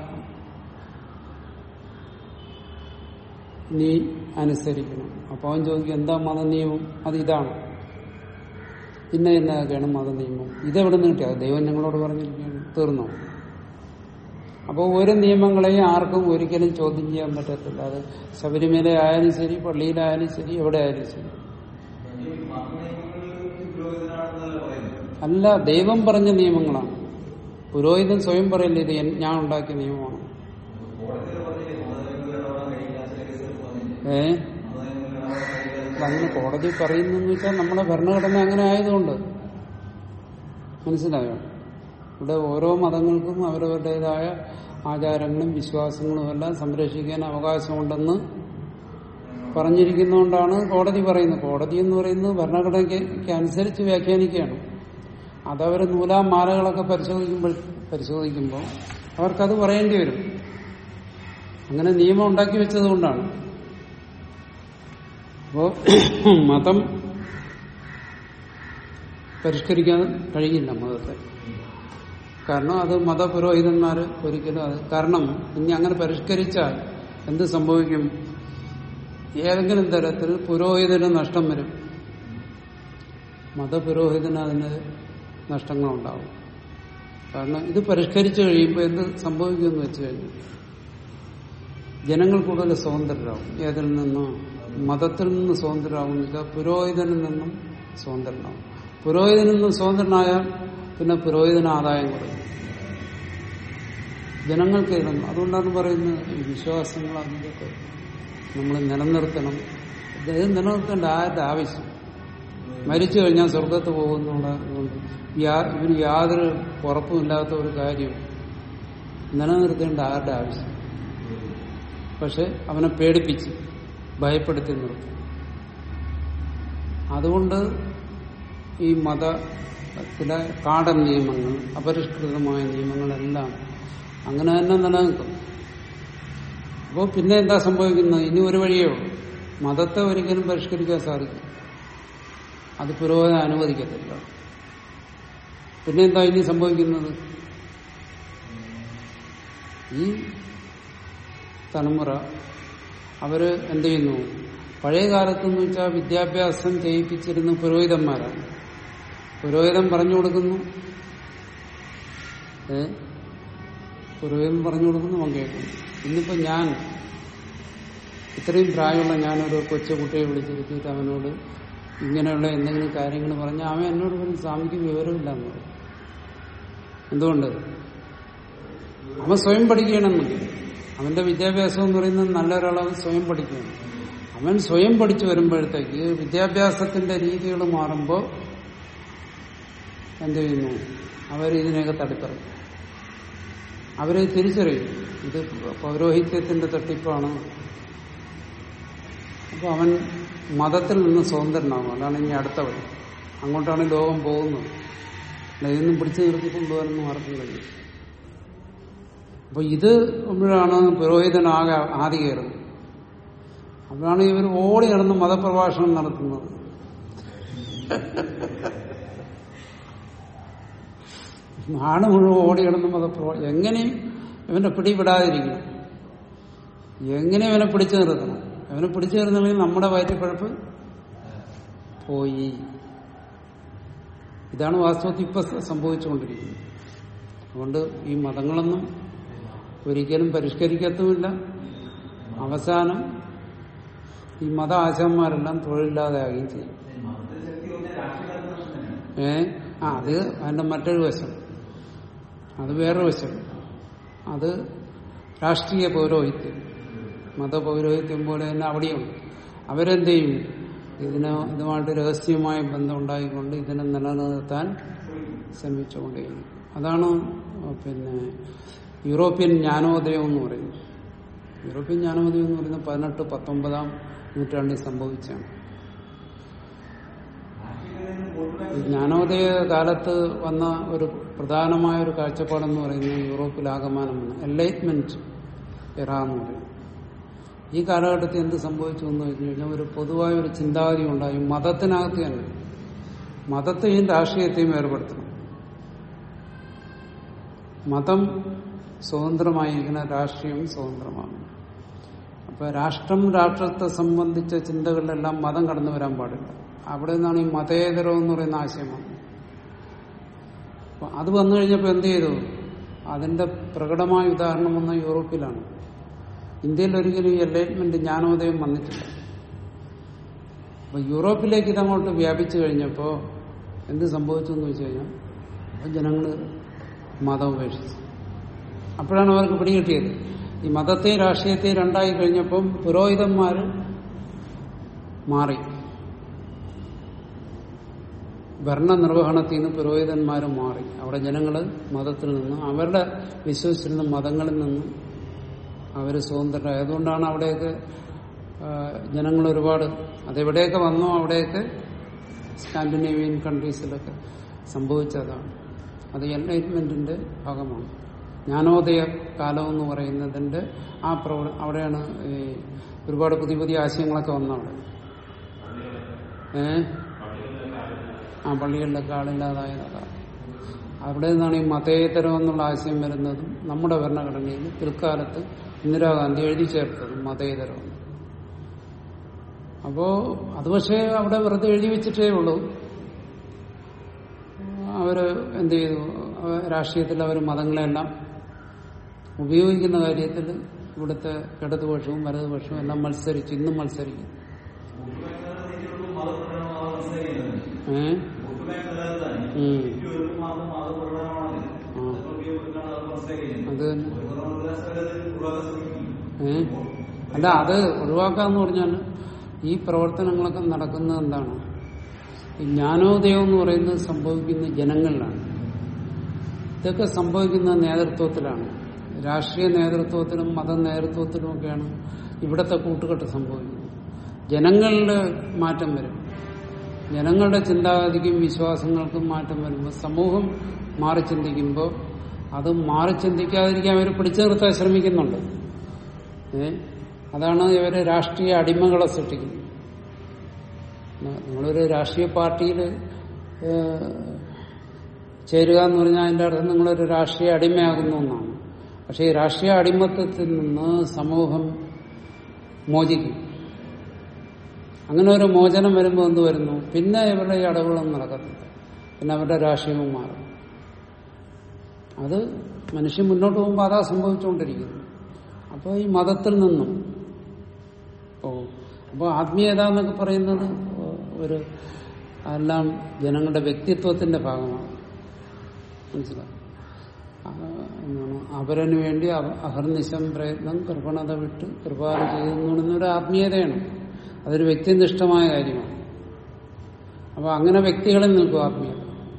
നീ അനുസരിക്കണം അപ്പൊ അവൻ ചോദിക്കും എന്താ മതനിയമം അത് ഇതാണ് ഇന്ന ഇന്നതൊക്കെയാണ് മതനിയമം ഇതെവിടെ നിന്ന് കിട്ടിയത് ദൈവം ഞങ്ങളോട് പറഞ്ഞിരിക്കുകയാണ് തീർന്നോ അപ്പോൾ ഒരു നിയമങ്ങളെയും ആർക്കും ഒരിക്കലും ചോദ്യം ചെയ്യാൻ പറ്റത്തില്ല അത് ശബരിമല ആയാലും ശരി പള്ളിയിലായാലും ശരി എവിടെ ആയാലും ശരി ഈ മതനിയമങ്ങളിൽ പുരോഹിതനാണെന്നല്ല പറയുന്നത് അല്ല ദൈവം പറഞ്ഞ നിയമങ്ങളാണ് പുരോഹിതൻ സ്വയം പറയില്ല ഇത് എൻ- ഞാൻ ഉണ്ടാക്കിയ നിയമമാണ് കോടതിയിൽ പറഞ്ഞില്ലേ മതനിയമങ്ങളിൽ ഇടപെടാൻ കഴിയില്ല ചില കേസുകൾ പറഞ്ഞില്ലേ ഏ മതനിയമങ്ങളിൽ ഇടപെടാൻ കഴിയില്ല അപ്പൊ അങ്ങനെ കോടതി പറയുന്നെന്ന് വെച്ചാൽ നമ്മുടെ ഭരണഘടന അങ്ങനെ ആയതുകൊണ്ട് മനസ്സിലായോ ഇവിടെ ഓരോ മതങ്ങൾക്കും അവരവരുടേതായ ആചാരങ്ങളും വിശ്വാസങ്ങളും എല്ലാം സംരക്ഷിക്കാൻ അവകാശമുണ്ടെന്ന് പറഞ്ഞിരിക്കുന്നതുകൊണ്ടാണ് കോടതി പറയുന്നത് കോടതി എന്ന് പറയുന്നത് ഭരണഘടനയ്ക്ക് അനുസരിച്ച് വ്യാഖ്യാനിക്കുകയാണ് അതവർ നൂലാം മാലകളൊക്കെ പരിശോധിക്കുമ്പോൾ പരിശോധിക്കുമ്പോൾ അവർക്കത് പറയേണ്ടി വരും അങ്ങനെ നിയമം ഉണ്ടാക്കി വെച്ചതുകൊണ്ടാണ് അപ്പോ മതം പരിഷ്കരിക്കാൻ കഴിയില്ല മതത്തെ കാരണം അത് മതപുരോഹിതന്മാർ ഒരിക്കലും അത് കാരണം ഇനി അങ്ങനെ പരിഷ്കരിച്ചാൽ എന്ത് സംഭവിക്കും ഏതെങ്കിലും തരത്തിൽ പുരോഹിതന് നഷ്ടം വരും മതപുരോഹിതന് അതിന് നഷ്ടങ്ങളുണ്ടാവും കാരണം ഇത് പരിഷ്കരിച്ചു കഴിയുമ്പോൾ എന്ത് സംഭവിക്കുമെന്ന് വെച്ച് കഴിഞ്ഞാൽ ജനങ്ങൾ കൂടുതൽ സ്വതന്ത്രരാകും ഏതിൽ നിന്നും മതത്തിൽ നിന്ന് സ്വതന്ത്രരാകും എന്ന് വെച്ചാൽ പുരോഹിതനിൽ നിന്നും സ്വതന്ത്രനാകും പുരോഹിതനിൽ നിന്നും സ്വതന്ത്രനായാൽ പിന്നെ പുരോഹിതന ആദായം കുറയും ജനങ്ങൾക്ക് ഇതൊന്നും അതുകൊണ്ടാണ് പറയുന്നത് ഈ വിശ്വാസങ്ങൾ അതിൻ്റെയൊക്കെ നമ്മൾ നിലനിർത്തണം ഇത് നിലനിർത്തേണ്ട ആരുടെ ആവശ്യം മരിച്ചു കഴിഞ്ഞാൽ സ്വർഗത്ത് പോകുന്നുള്ളതുകൊണ്ട് യാ- ഇവന് യാതൊരു ഉറപ്പുമില്ലാത്ത ഒരു കാര്യം നിലനിർത്തേണ്ട ആരുടെ ആവശ്യം പക്ഷെ അവനെ പേടിപ്പിച്ച് ഭയപ്പെടുത്തി നിർത്തും അതുകൊണ്ട് ഈ മത ചില കാടൻ നിയമങ്ങൾ അപരിഷ്കൃതമായ നിയമങ്ങളെല്ലാം അങ്ങനെ തന്നെ നിലനിൽക്കും അപ്പോൾ പിന്നെ എന്താ സംഭവിക്കുന്നത് ഇനി ഒരു വഴിയേ ഉള്ളൂ മതത്തെ ഒരിക്കലും പരിഷ്കരിക്കാൻ സാധിക്കും അത് പുരോഗതി അനുവദിക്കത്തില്ല പിന്നെ എന്താ ഇനി സംഭവിക്കുന്നത് ഈ തലമുറ അവര് എന്ത് ചെയ്യുന്നു പഴയ കാലത്തെന്ന് വെച്ചാൽ വിദ്യാഭ്യാസം ചെയ്യിപ്പിച്ചിരുന്ന പുരോഹിതന്മാരാണ് പുരോഹിതൻ പറഞ്ഞു കൊടുക്കുന്നു ഏ പുരോഹിതൻ പറഞ്ഞു കൊടുക്കുന്നു അവൻ കേൾക്കുന്നു ഇന്നിപ്പോ ഞാൻ ഇത്രയും പ്രായമുള്ള ഞാനൊരു കൊച്ചു കുട്ടിയെ വിളിച്ചിരുത്തിയിട്ട് അവനോട് ഇങ്ങനെയുള്ള എന്തെങ്കിലും കാര്യങ്ങൾ പറഞ്ഞാൽ അവൻ എന്നോട് പറയും സ്വാമിക്ക് വിവരമില്ല എന്ന് പറയും എന്തുകൊണ്ട് അവൻ സ്വയം പഠിക്കണമെന്നില്ല അവന്റെ വിദ്യാഭ്യാസം എന്ന് പറയുന്നത് നല്ലൊരളവ് സ്വയം പഠിക്കുകയാണ് അവൻ സ്വയം പഠിച്ചു വരുമ്പോഴത്തേക്ക് വിദ്യാഭ്യാസത്തിന്റെ രീതികൾ മാറുമ്പോൾ എന്ത് ചെയ്യുന്നു അവർ ഇതിനെയൊക്കെ തടിപ്പറയും അവരെ തിരിച്ചറിയും ഇത് പൗരോഹിത്യത്തിന്റെ തട്ടിപ്പാണ് അപ്പൊ അവൻ മതത്തിൽ നിന്ന് സ്വതന്ത്രനാകും അതാണ് ഇനി അടുത്ത വഴി അങ്ങോട്ടാണ് ലോകം പോകുന്നത് അല്ല ഇതൊന്നും പിടിച്ചു നിർത്തിക്കൊണ്ടുപോകാനൊന്നും ആർക്കും കഴിയും അപ്പൊ ഇത് അപ്പോഴാണ് പുരോഹിതനാകെ ആദ്യ കയറുന്നത് അപ്പോഴാണ് ഇവർ ഓടി നടന്ന് മതപ്രഭാഷണം നടത്തുന്നത് നാട് മുഴുവൻ ഓടി കിടന്ന് മതപ്രഭാഷണം എങ്ങനെയും ഇവന്റെ പിടിപെടാതിരിക്കണം എങ്ങനെ ഇവനെ പിടിച്ചു നിർത്തണം ഇവനെ പിടിച്ചു നിർത്തണമെങ്കിൽ നമ്മുടെ വയറ്റിപ്പഴപ്പ് പോയി ഇതാണ് വാസ്തവത്തിൽ ഇപ്പൊ സംഭവിച്ചുകൊണ്ടിരിക്കുന്നത് അതുകൊണ്ട് ഈ മതങ്ങളൊന്നും ഒരിക്കലും പരിഷ്കരിക്കത്തുമില്ല അവസാനം ഈ മത ആശാന്മാരെല്ലാം തൊഴിലില്ലാതെയാകുകയും ചെയ്യും ഏ ആ അത് അതിന്റെ മറ്റൊരു വശം അത് വേറൊരു വശം അത് രാഷ്ട്രീയ പൗരോഹിത്യം മതപൗരോഹിത്യം പോലെ തന്നെ അവിടെയുണ്ട് അവരെന്ത് ചെയ്യും ഇതിന് ഇതുമായിട്ട് രഹസ്യമായ ബന്ധം ഉണ്ടായിക്കൊണ്ട് ഇതിനെ നിലനിർത്താൻ ശ്രമിച്ചുകൊണ്ടേയിരിക്കും അതാണ് പിന്നെ യൂറോപ്യൻ ജ്ഞാനോദയം എന്ന് പറയുന്നത് യൂറോപ്യൻ ജ്ഞാനോദയം എന്ന് പറയുന്നത് പതിനെട്ട് പത്തൊമ്പതാം നൂറ്റാണ്ടിൽ സംഭവിച്ചാണ് ഈ ജ്ഞാനോദയ കാലത്ത് വന്ന ഒരു പ്രധാനമായ ഒരു കാഴ്ചപ്പാടെന്ന് പറയുന്നത് യൂറോപ്പിൽ ആകമാനം വന്നു എൻലൈറ്റ്മെന്റ് എറ എന്ന് പറയും ഈ കാലഘട്ടത്തിൽ എന്ത് സംഭവിച്ചു എന്ന് വെച്ച് കഴിഞ്ഞാൽ ഒരു പൊതുവായ ഒരു ചിന്താഗതി ഉണ്ടായി മതത്തിനകത്ത് തന്നെ മതത്തെയും രാഷ്ട്രീയത്തെയും വേർപെടുത്തണം മതം സ്വതന്ത്രമായിരിക്കണം രാഷ്ട്രീയം സ്വതന്ത്രമാണ് അപ്പൊ രാഷ്ട്രം രാഷ്ട്രത്തെ സംബന്ധിച്ച ചിന്തകളിലെല്ലാം മതം കടന്നു വരാൻ പാടില്ല അവിടെ നിന്നാണ് ഈ മതേതരം എന്ന് പറയുന്ന ആശയം വന്നത് അപ്പൊ അത് വന്നു കഴിഞ്ഞപ്പോൾ എന്ത് ചെയ്തു അതിന്റെ പ്രകടമായ ഉദാഹരണം വന്ന യൂറോപ്പിലാണ് ഇന്ത്യയിൽ ഒരിക്കലും ഈ എൻലൈറ്റ്മെന്റ് ജ്ഞാനോദയം വന്നിട്ടില്ല അപ്പൊ യൂറോപ്പിലേക്ക് ഇതങ്ങോട്ട് വ്യാപിച്ചു കഴിഞ്ഞപ്പോ എന്ത് സംഭവിച്ചു എന്ന് വെച്ച് കഴിഞ്ഞാൽ അപ്പൊ ജനങ്ങള് മതം ഉപേക്ഷിച്ചു അപ്പോഴാണ് അവർക്ക് പിടികിട്ടിയത് ഈ മതത്തെയും രാഷ്ട്രീയത്തെയും രണ്ടായി കഴിഞ്ഞപ്പം പുരോഹിതന്മാര് മാറി ഭരണനിർവഹണത്തിൽ നിന്ന് പുരോഹിതന്മാർ മാറി അവിടെ ജനങ്ങള് മതത്തിൽ നിന്ന് അവരുടെ വിശ്വസിച്ചിരുന്ന മതങ്ങളിൽ നിന്ന് അവർ സ്വതന്ത്രരായി അതുകൊണ്ടാണ് അവിടെയൊക്കെ ജനങ്ങൾ ഒരുപാട് അതെവിടെയൊക്കെ വന്നോ അവിടെയൊക്കെ സ്കാൻഡിനേവിയൻ കൺട്രീസിലൊക്കെ സംഭവിച്ചതാണ് അത് എൻലൈറ്റ്മെന്റിന്റെ ഭാഗമാണ് ജ്ഞാനോദയ കാലം എന്ന് പറയുന്നതിന്റെ ആ പ്രവ അവിടെയാണ് ഈ ഒരുപാട് പുതിയ പുതിയ ആശയങ്ങളൊക്കെ വന്നവിടെ ഏ ആ പള്ളികളിലൊക്കെ ആളില്ലാതായത് അതാണ് അവിടെ നിന്നാണ് ഈ മതേതരം എന്നുള്ള ആശയം വരുന്നതും നമ്മുടെ ഭരണഘടനയിൽ പിൽക്കാലത്ത് ഇന്ദിരാഗാന്ധി എഴുതി ചേർത്തതും മതേതരം അപ്പോ അത് പക്ഷേ അവിടെ വെറുതെ എഴുതി വെച്ചിട്ടേ ഉള്ളൂ അവര് എന്ത് ചെയ്തു രാഷ്ട്രീയത്തിൽ അവർ മതങ്ങളെല്ലാം ഉപയോഗിക്കുന്ന കാര്യത്തിൽ ഇവിടുത്തെ ഇടതുപക്ഷവും വലതുപക്ഷവും എല്ലാം മത്സരിച്ചു ഇന്നും മത്സരിക്കും ഏ ഉം. ആ. അത് തന്നെ ഏ അല്ല അത് ഒഴിവാക്കാന്ന് പറഞ്ഞാൽ ഈ പ്രവർത്തനങ്ങളൊക്കെ നടക്കുന്നത് എന്താണ് ഈ ജ്ഞാനോദയം എന്ന് പറയുന്നത് സംഭവിക്കുന്ന ജനങ്ങളിലാണ് ഇതൊക്കെ സംഭവിക്കുന്ന നേതൃത്വത്തിലാണ് രാഷ്ട്രീയ നേതൃത്വത്തിലും മത നേതൃത്വത്തിലും ഒക്കെയാണ് ഇവിടത്തെ കൂട്ടുകെട്ട് സംഭവിക്കുന്നത് ജനങ്ങളിൽ മാറ്റം വരും ജനങ്ങളുടെ ചിന്താഗതിക്കും വിശ്വാസങ്ങൾക്കും മാറ്റം വരുമ്പോൾ സമൂഹം മാറി ചിന്തിക്കുമ്പോൾ അത് മാറി ചിന്തിക്കാതിരിക്കാൻ അവർ പിടിച്ചു നിർത്താൻ ശ്രമിക്കുന്നുണ്ട് ഏ അതാണ് ഇവര് രാഷ്ട്രീയ അടിമകളെ സൃഷ്ടിക്കുന്നത് നിങ്ങളൊരു രാഷ്ട്രീയ പാർട്ടിയിൽ ചേരുക എന്ന് പറഞ്ഞാൽ അതിന്റെ അർത്ഥം നിങ്ങളൊരു രാഷ്ട്രീയ അടിമയാകുന്നു എന്നാണ് പക്ഷേ ഈ രാഷ്ട്രീയ അടിമത്തത്തിൽ നിന്ന് സമൂഹം മോചിക്കും അങ്ങനെ ഒരു മോചനം വരുമ്പോൾ എന്ത് വരുന്നു പിന്നെ ഇവരുടെ ഈ അടവുകളൊന്നും നടക്കത്തില്ല പിന്നെ അവരുടെ രാഷ്ട്രീയവും മാറും അത് മനുഷ്യൻ മുന്നോട്ട് പോകുമ്പോൾ അതാ സംഭവിച്ചുകൊണ്ടിരിക്കുന്നു അപ്പോൾ ഈ മതത്തിൽ നിന്നും ഓ അപ്പോൾ ആത്മീയത എന്നൊക്കെ പറയുന്നത് ഒരു എല്ലാം ജനങ്ങളുടെ വ്യക്തിത്വത്തിന്റെ ഭാഗമാണ് മനസ്സിലായി ആ, എന്താണ് അപരന് വേണ്ടി അ- അഹർനിശം പ്രയത്നം കൃപണത വിട്ട് കൃപാല ചെയ്യുന്നൊരു ആത്മീയതയാണ് അതൊരു വ്യക്തിനിഷ്ഠമായ കാര്യമാണ് അപ്പൊ അങ്ങനെ വ്യക്തികളിൽ നിൽക്കും ആത്മീയത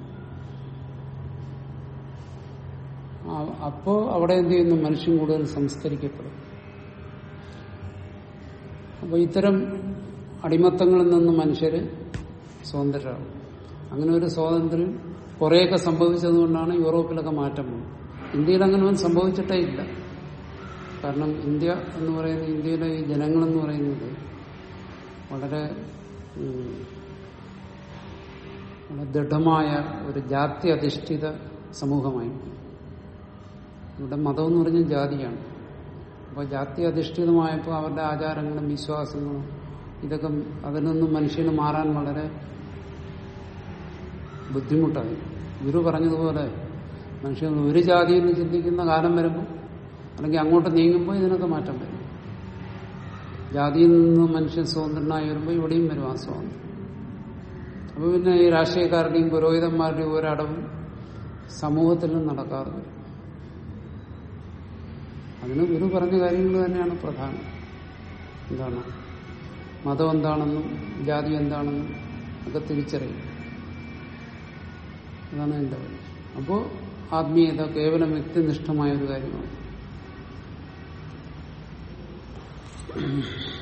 ആ- അപ്പോ അവിടെ എന്ത് ചെയ്യുന്നു മനുഷ്യൻ കൂടുതൽ സംസ്കരിക്കപ്പെടും അപ്പൊ ഇത്തരം അടിമത്തങ്ങളിൽ നിന്ന് മനുഷ്യര് സ്വതന്ത്രരാകും അങ്ങനെ ഒരു സ്വാതന്ത്ര്യം കുറേയൊക്കെ സംഭവിച്ചതുകൊണ്ടാണ് യൂറോപ്പിലൊക്കെ മാറ്റം വന്നത് ഇന്ത്യയിൽ അങ്ങനെ ഒന്നും സംഭവിച്ചിട്ടേ ഇല്ല കാരണം ഇന്ത്യ എന്ന് പറയുന്ന ഇന്ത്യയിലെ ഈ ജനങ്ങളെന്ന് പറയുന്നത് വളരെ ഉം, വളരെ ദൃഢമായ ഒരു ജാതി അധിഷ്ഠിത സമൂഹമായി ഇവിടെ മതം എന്ന് പറഞ്ഞാൽ ജാതിയാണ് അപ്പോൾ ജാതി അധിഷ്ഠിതമായപ്പോൾ അവരുടെ ആചാരങ്ങളും വിശ്വാസങ്ങളും ഇതൊക്കെ അതിൽ നിന്നും മനുഷ്യന് മാറാൻ വളരെ ബുദ്ധിമുട്ടായി ഗുരു പറഞ്ഞതുപോലെ മനുഷ്യൻ ഒരു ജാതിയിൽ നിന്ന് ചിന്തിക്കുന്ന കാലം വരുമ്പോൾ അല്ലെങ്കിൽ അങ്ങോട്ട് നീങ്ങുമ്പോൾ ഇതിനൊക്കെ മാറ്റം വരും ജാതിയിൽ നിന്ന് മനുഷ്യൻ സ്വതന്ത്രനായി വരുമ്പോൾ ഇവിടെയും വരും ആ സ്വാതന്ത്ര്യം അപ്പൊ പിന്നെ ഈ രാഷ്ട്രീയക്കാരുടെയും പുരോഹിതന്മാരുടെയും ഒരടവും സമൂഹത്തിൽ നിന്ന് നടക്കാതെ വരും അതിന് ഗുരു പറഞ്ഞ കാര്യങ്ങൾ തന്നെയാണ് പ്രധാനം എന്താണ് മതം എന്താണെന്നും ജാതി എന്താണെന്നും ഒക്കെ തിരിച്ചറിയും അതാണ് എന്റെ വഴി അപ്പോ ആത്മീയത കേവലം വ്യക്തിനിഷ്ഠമായ ഒരു കാര്യമാണ്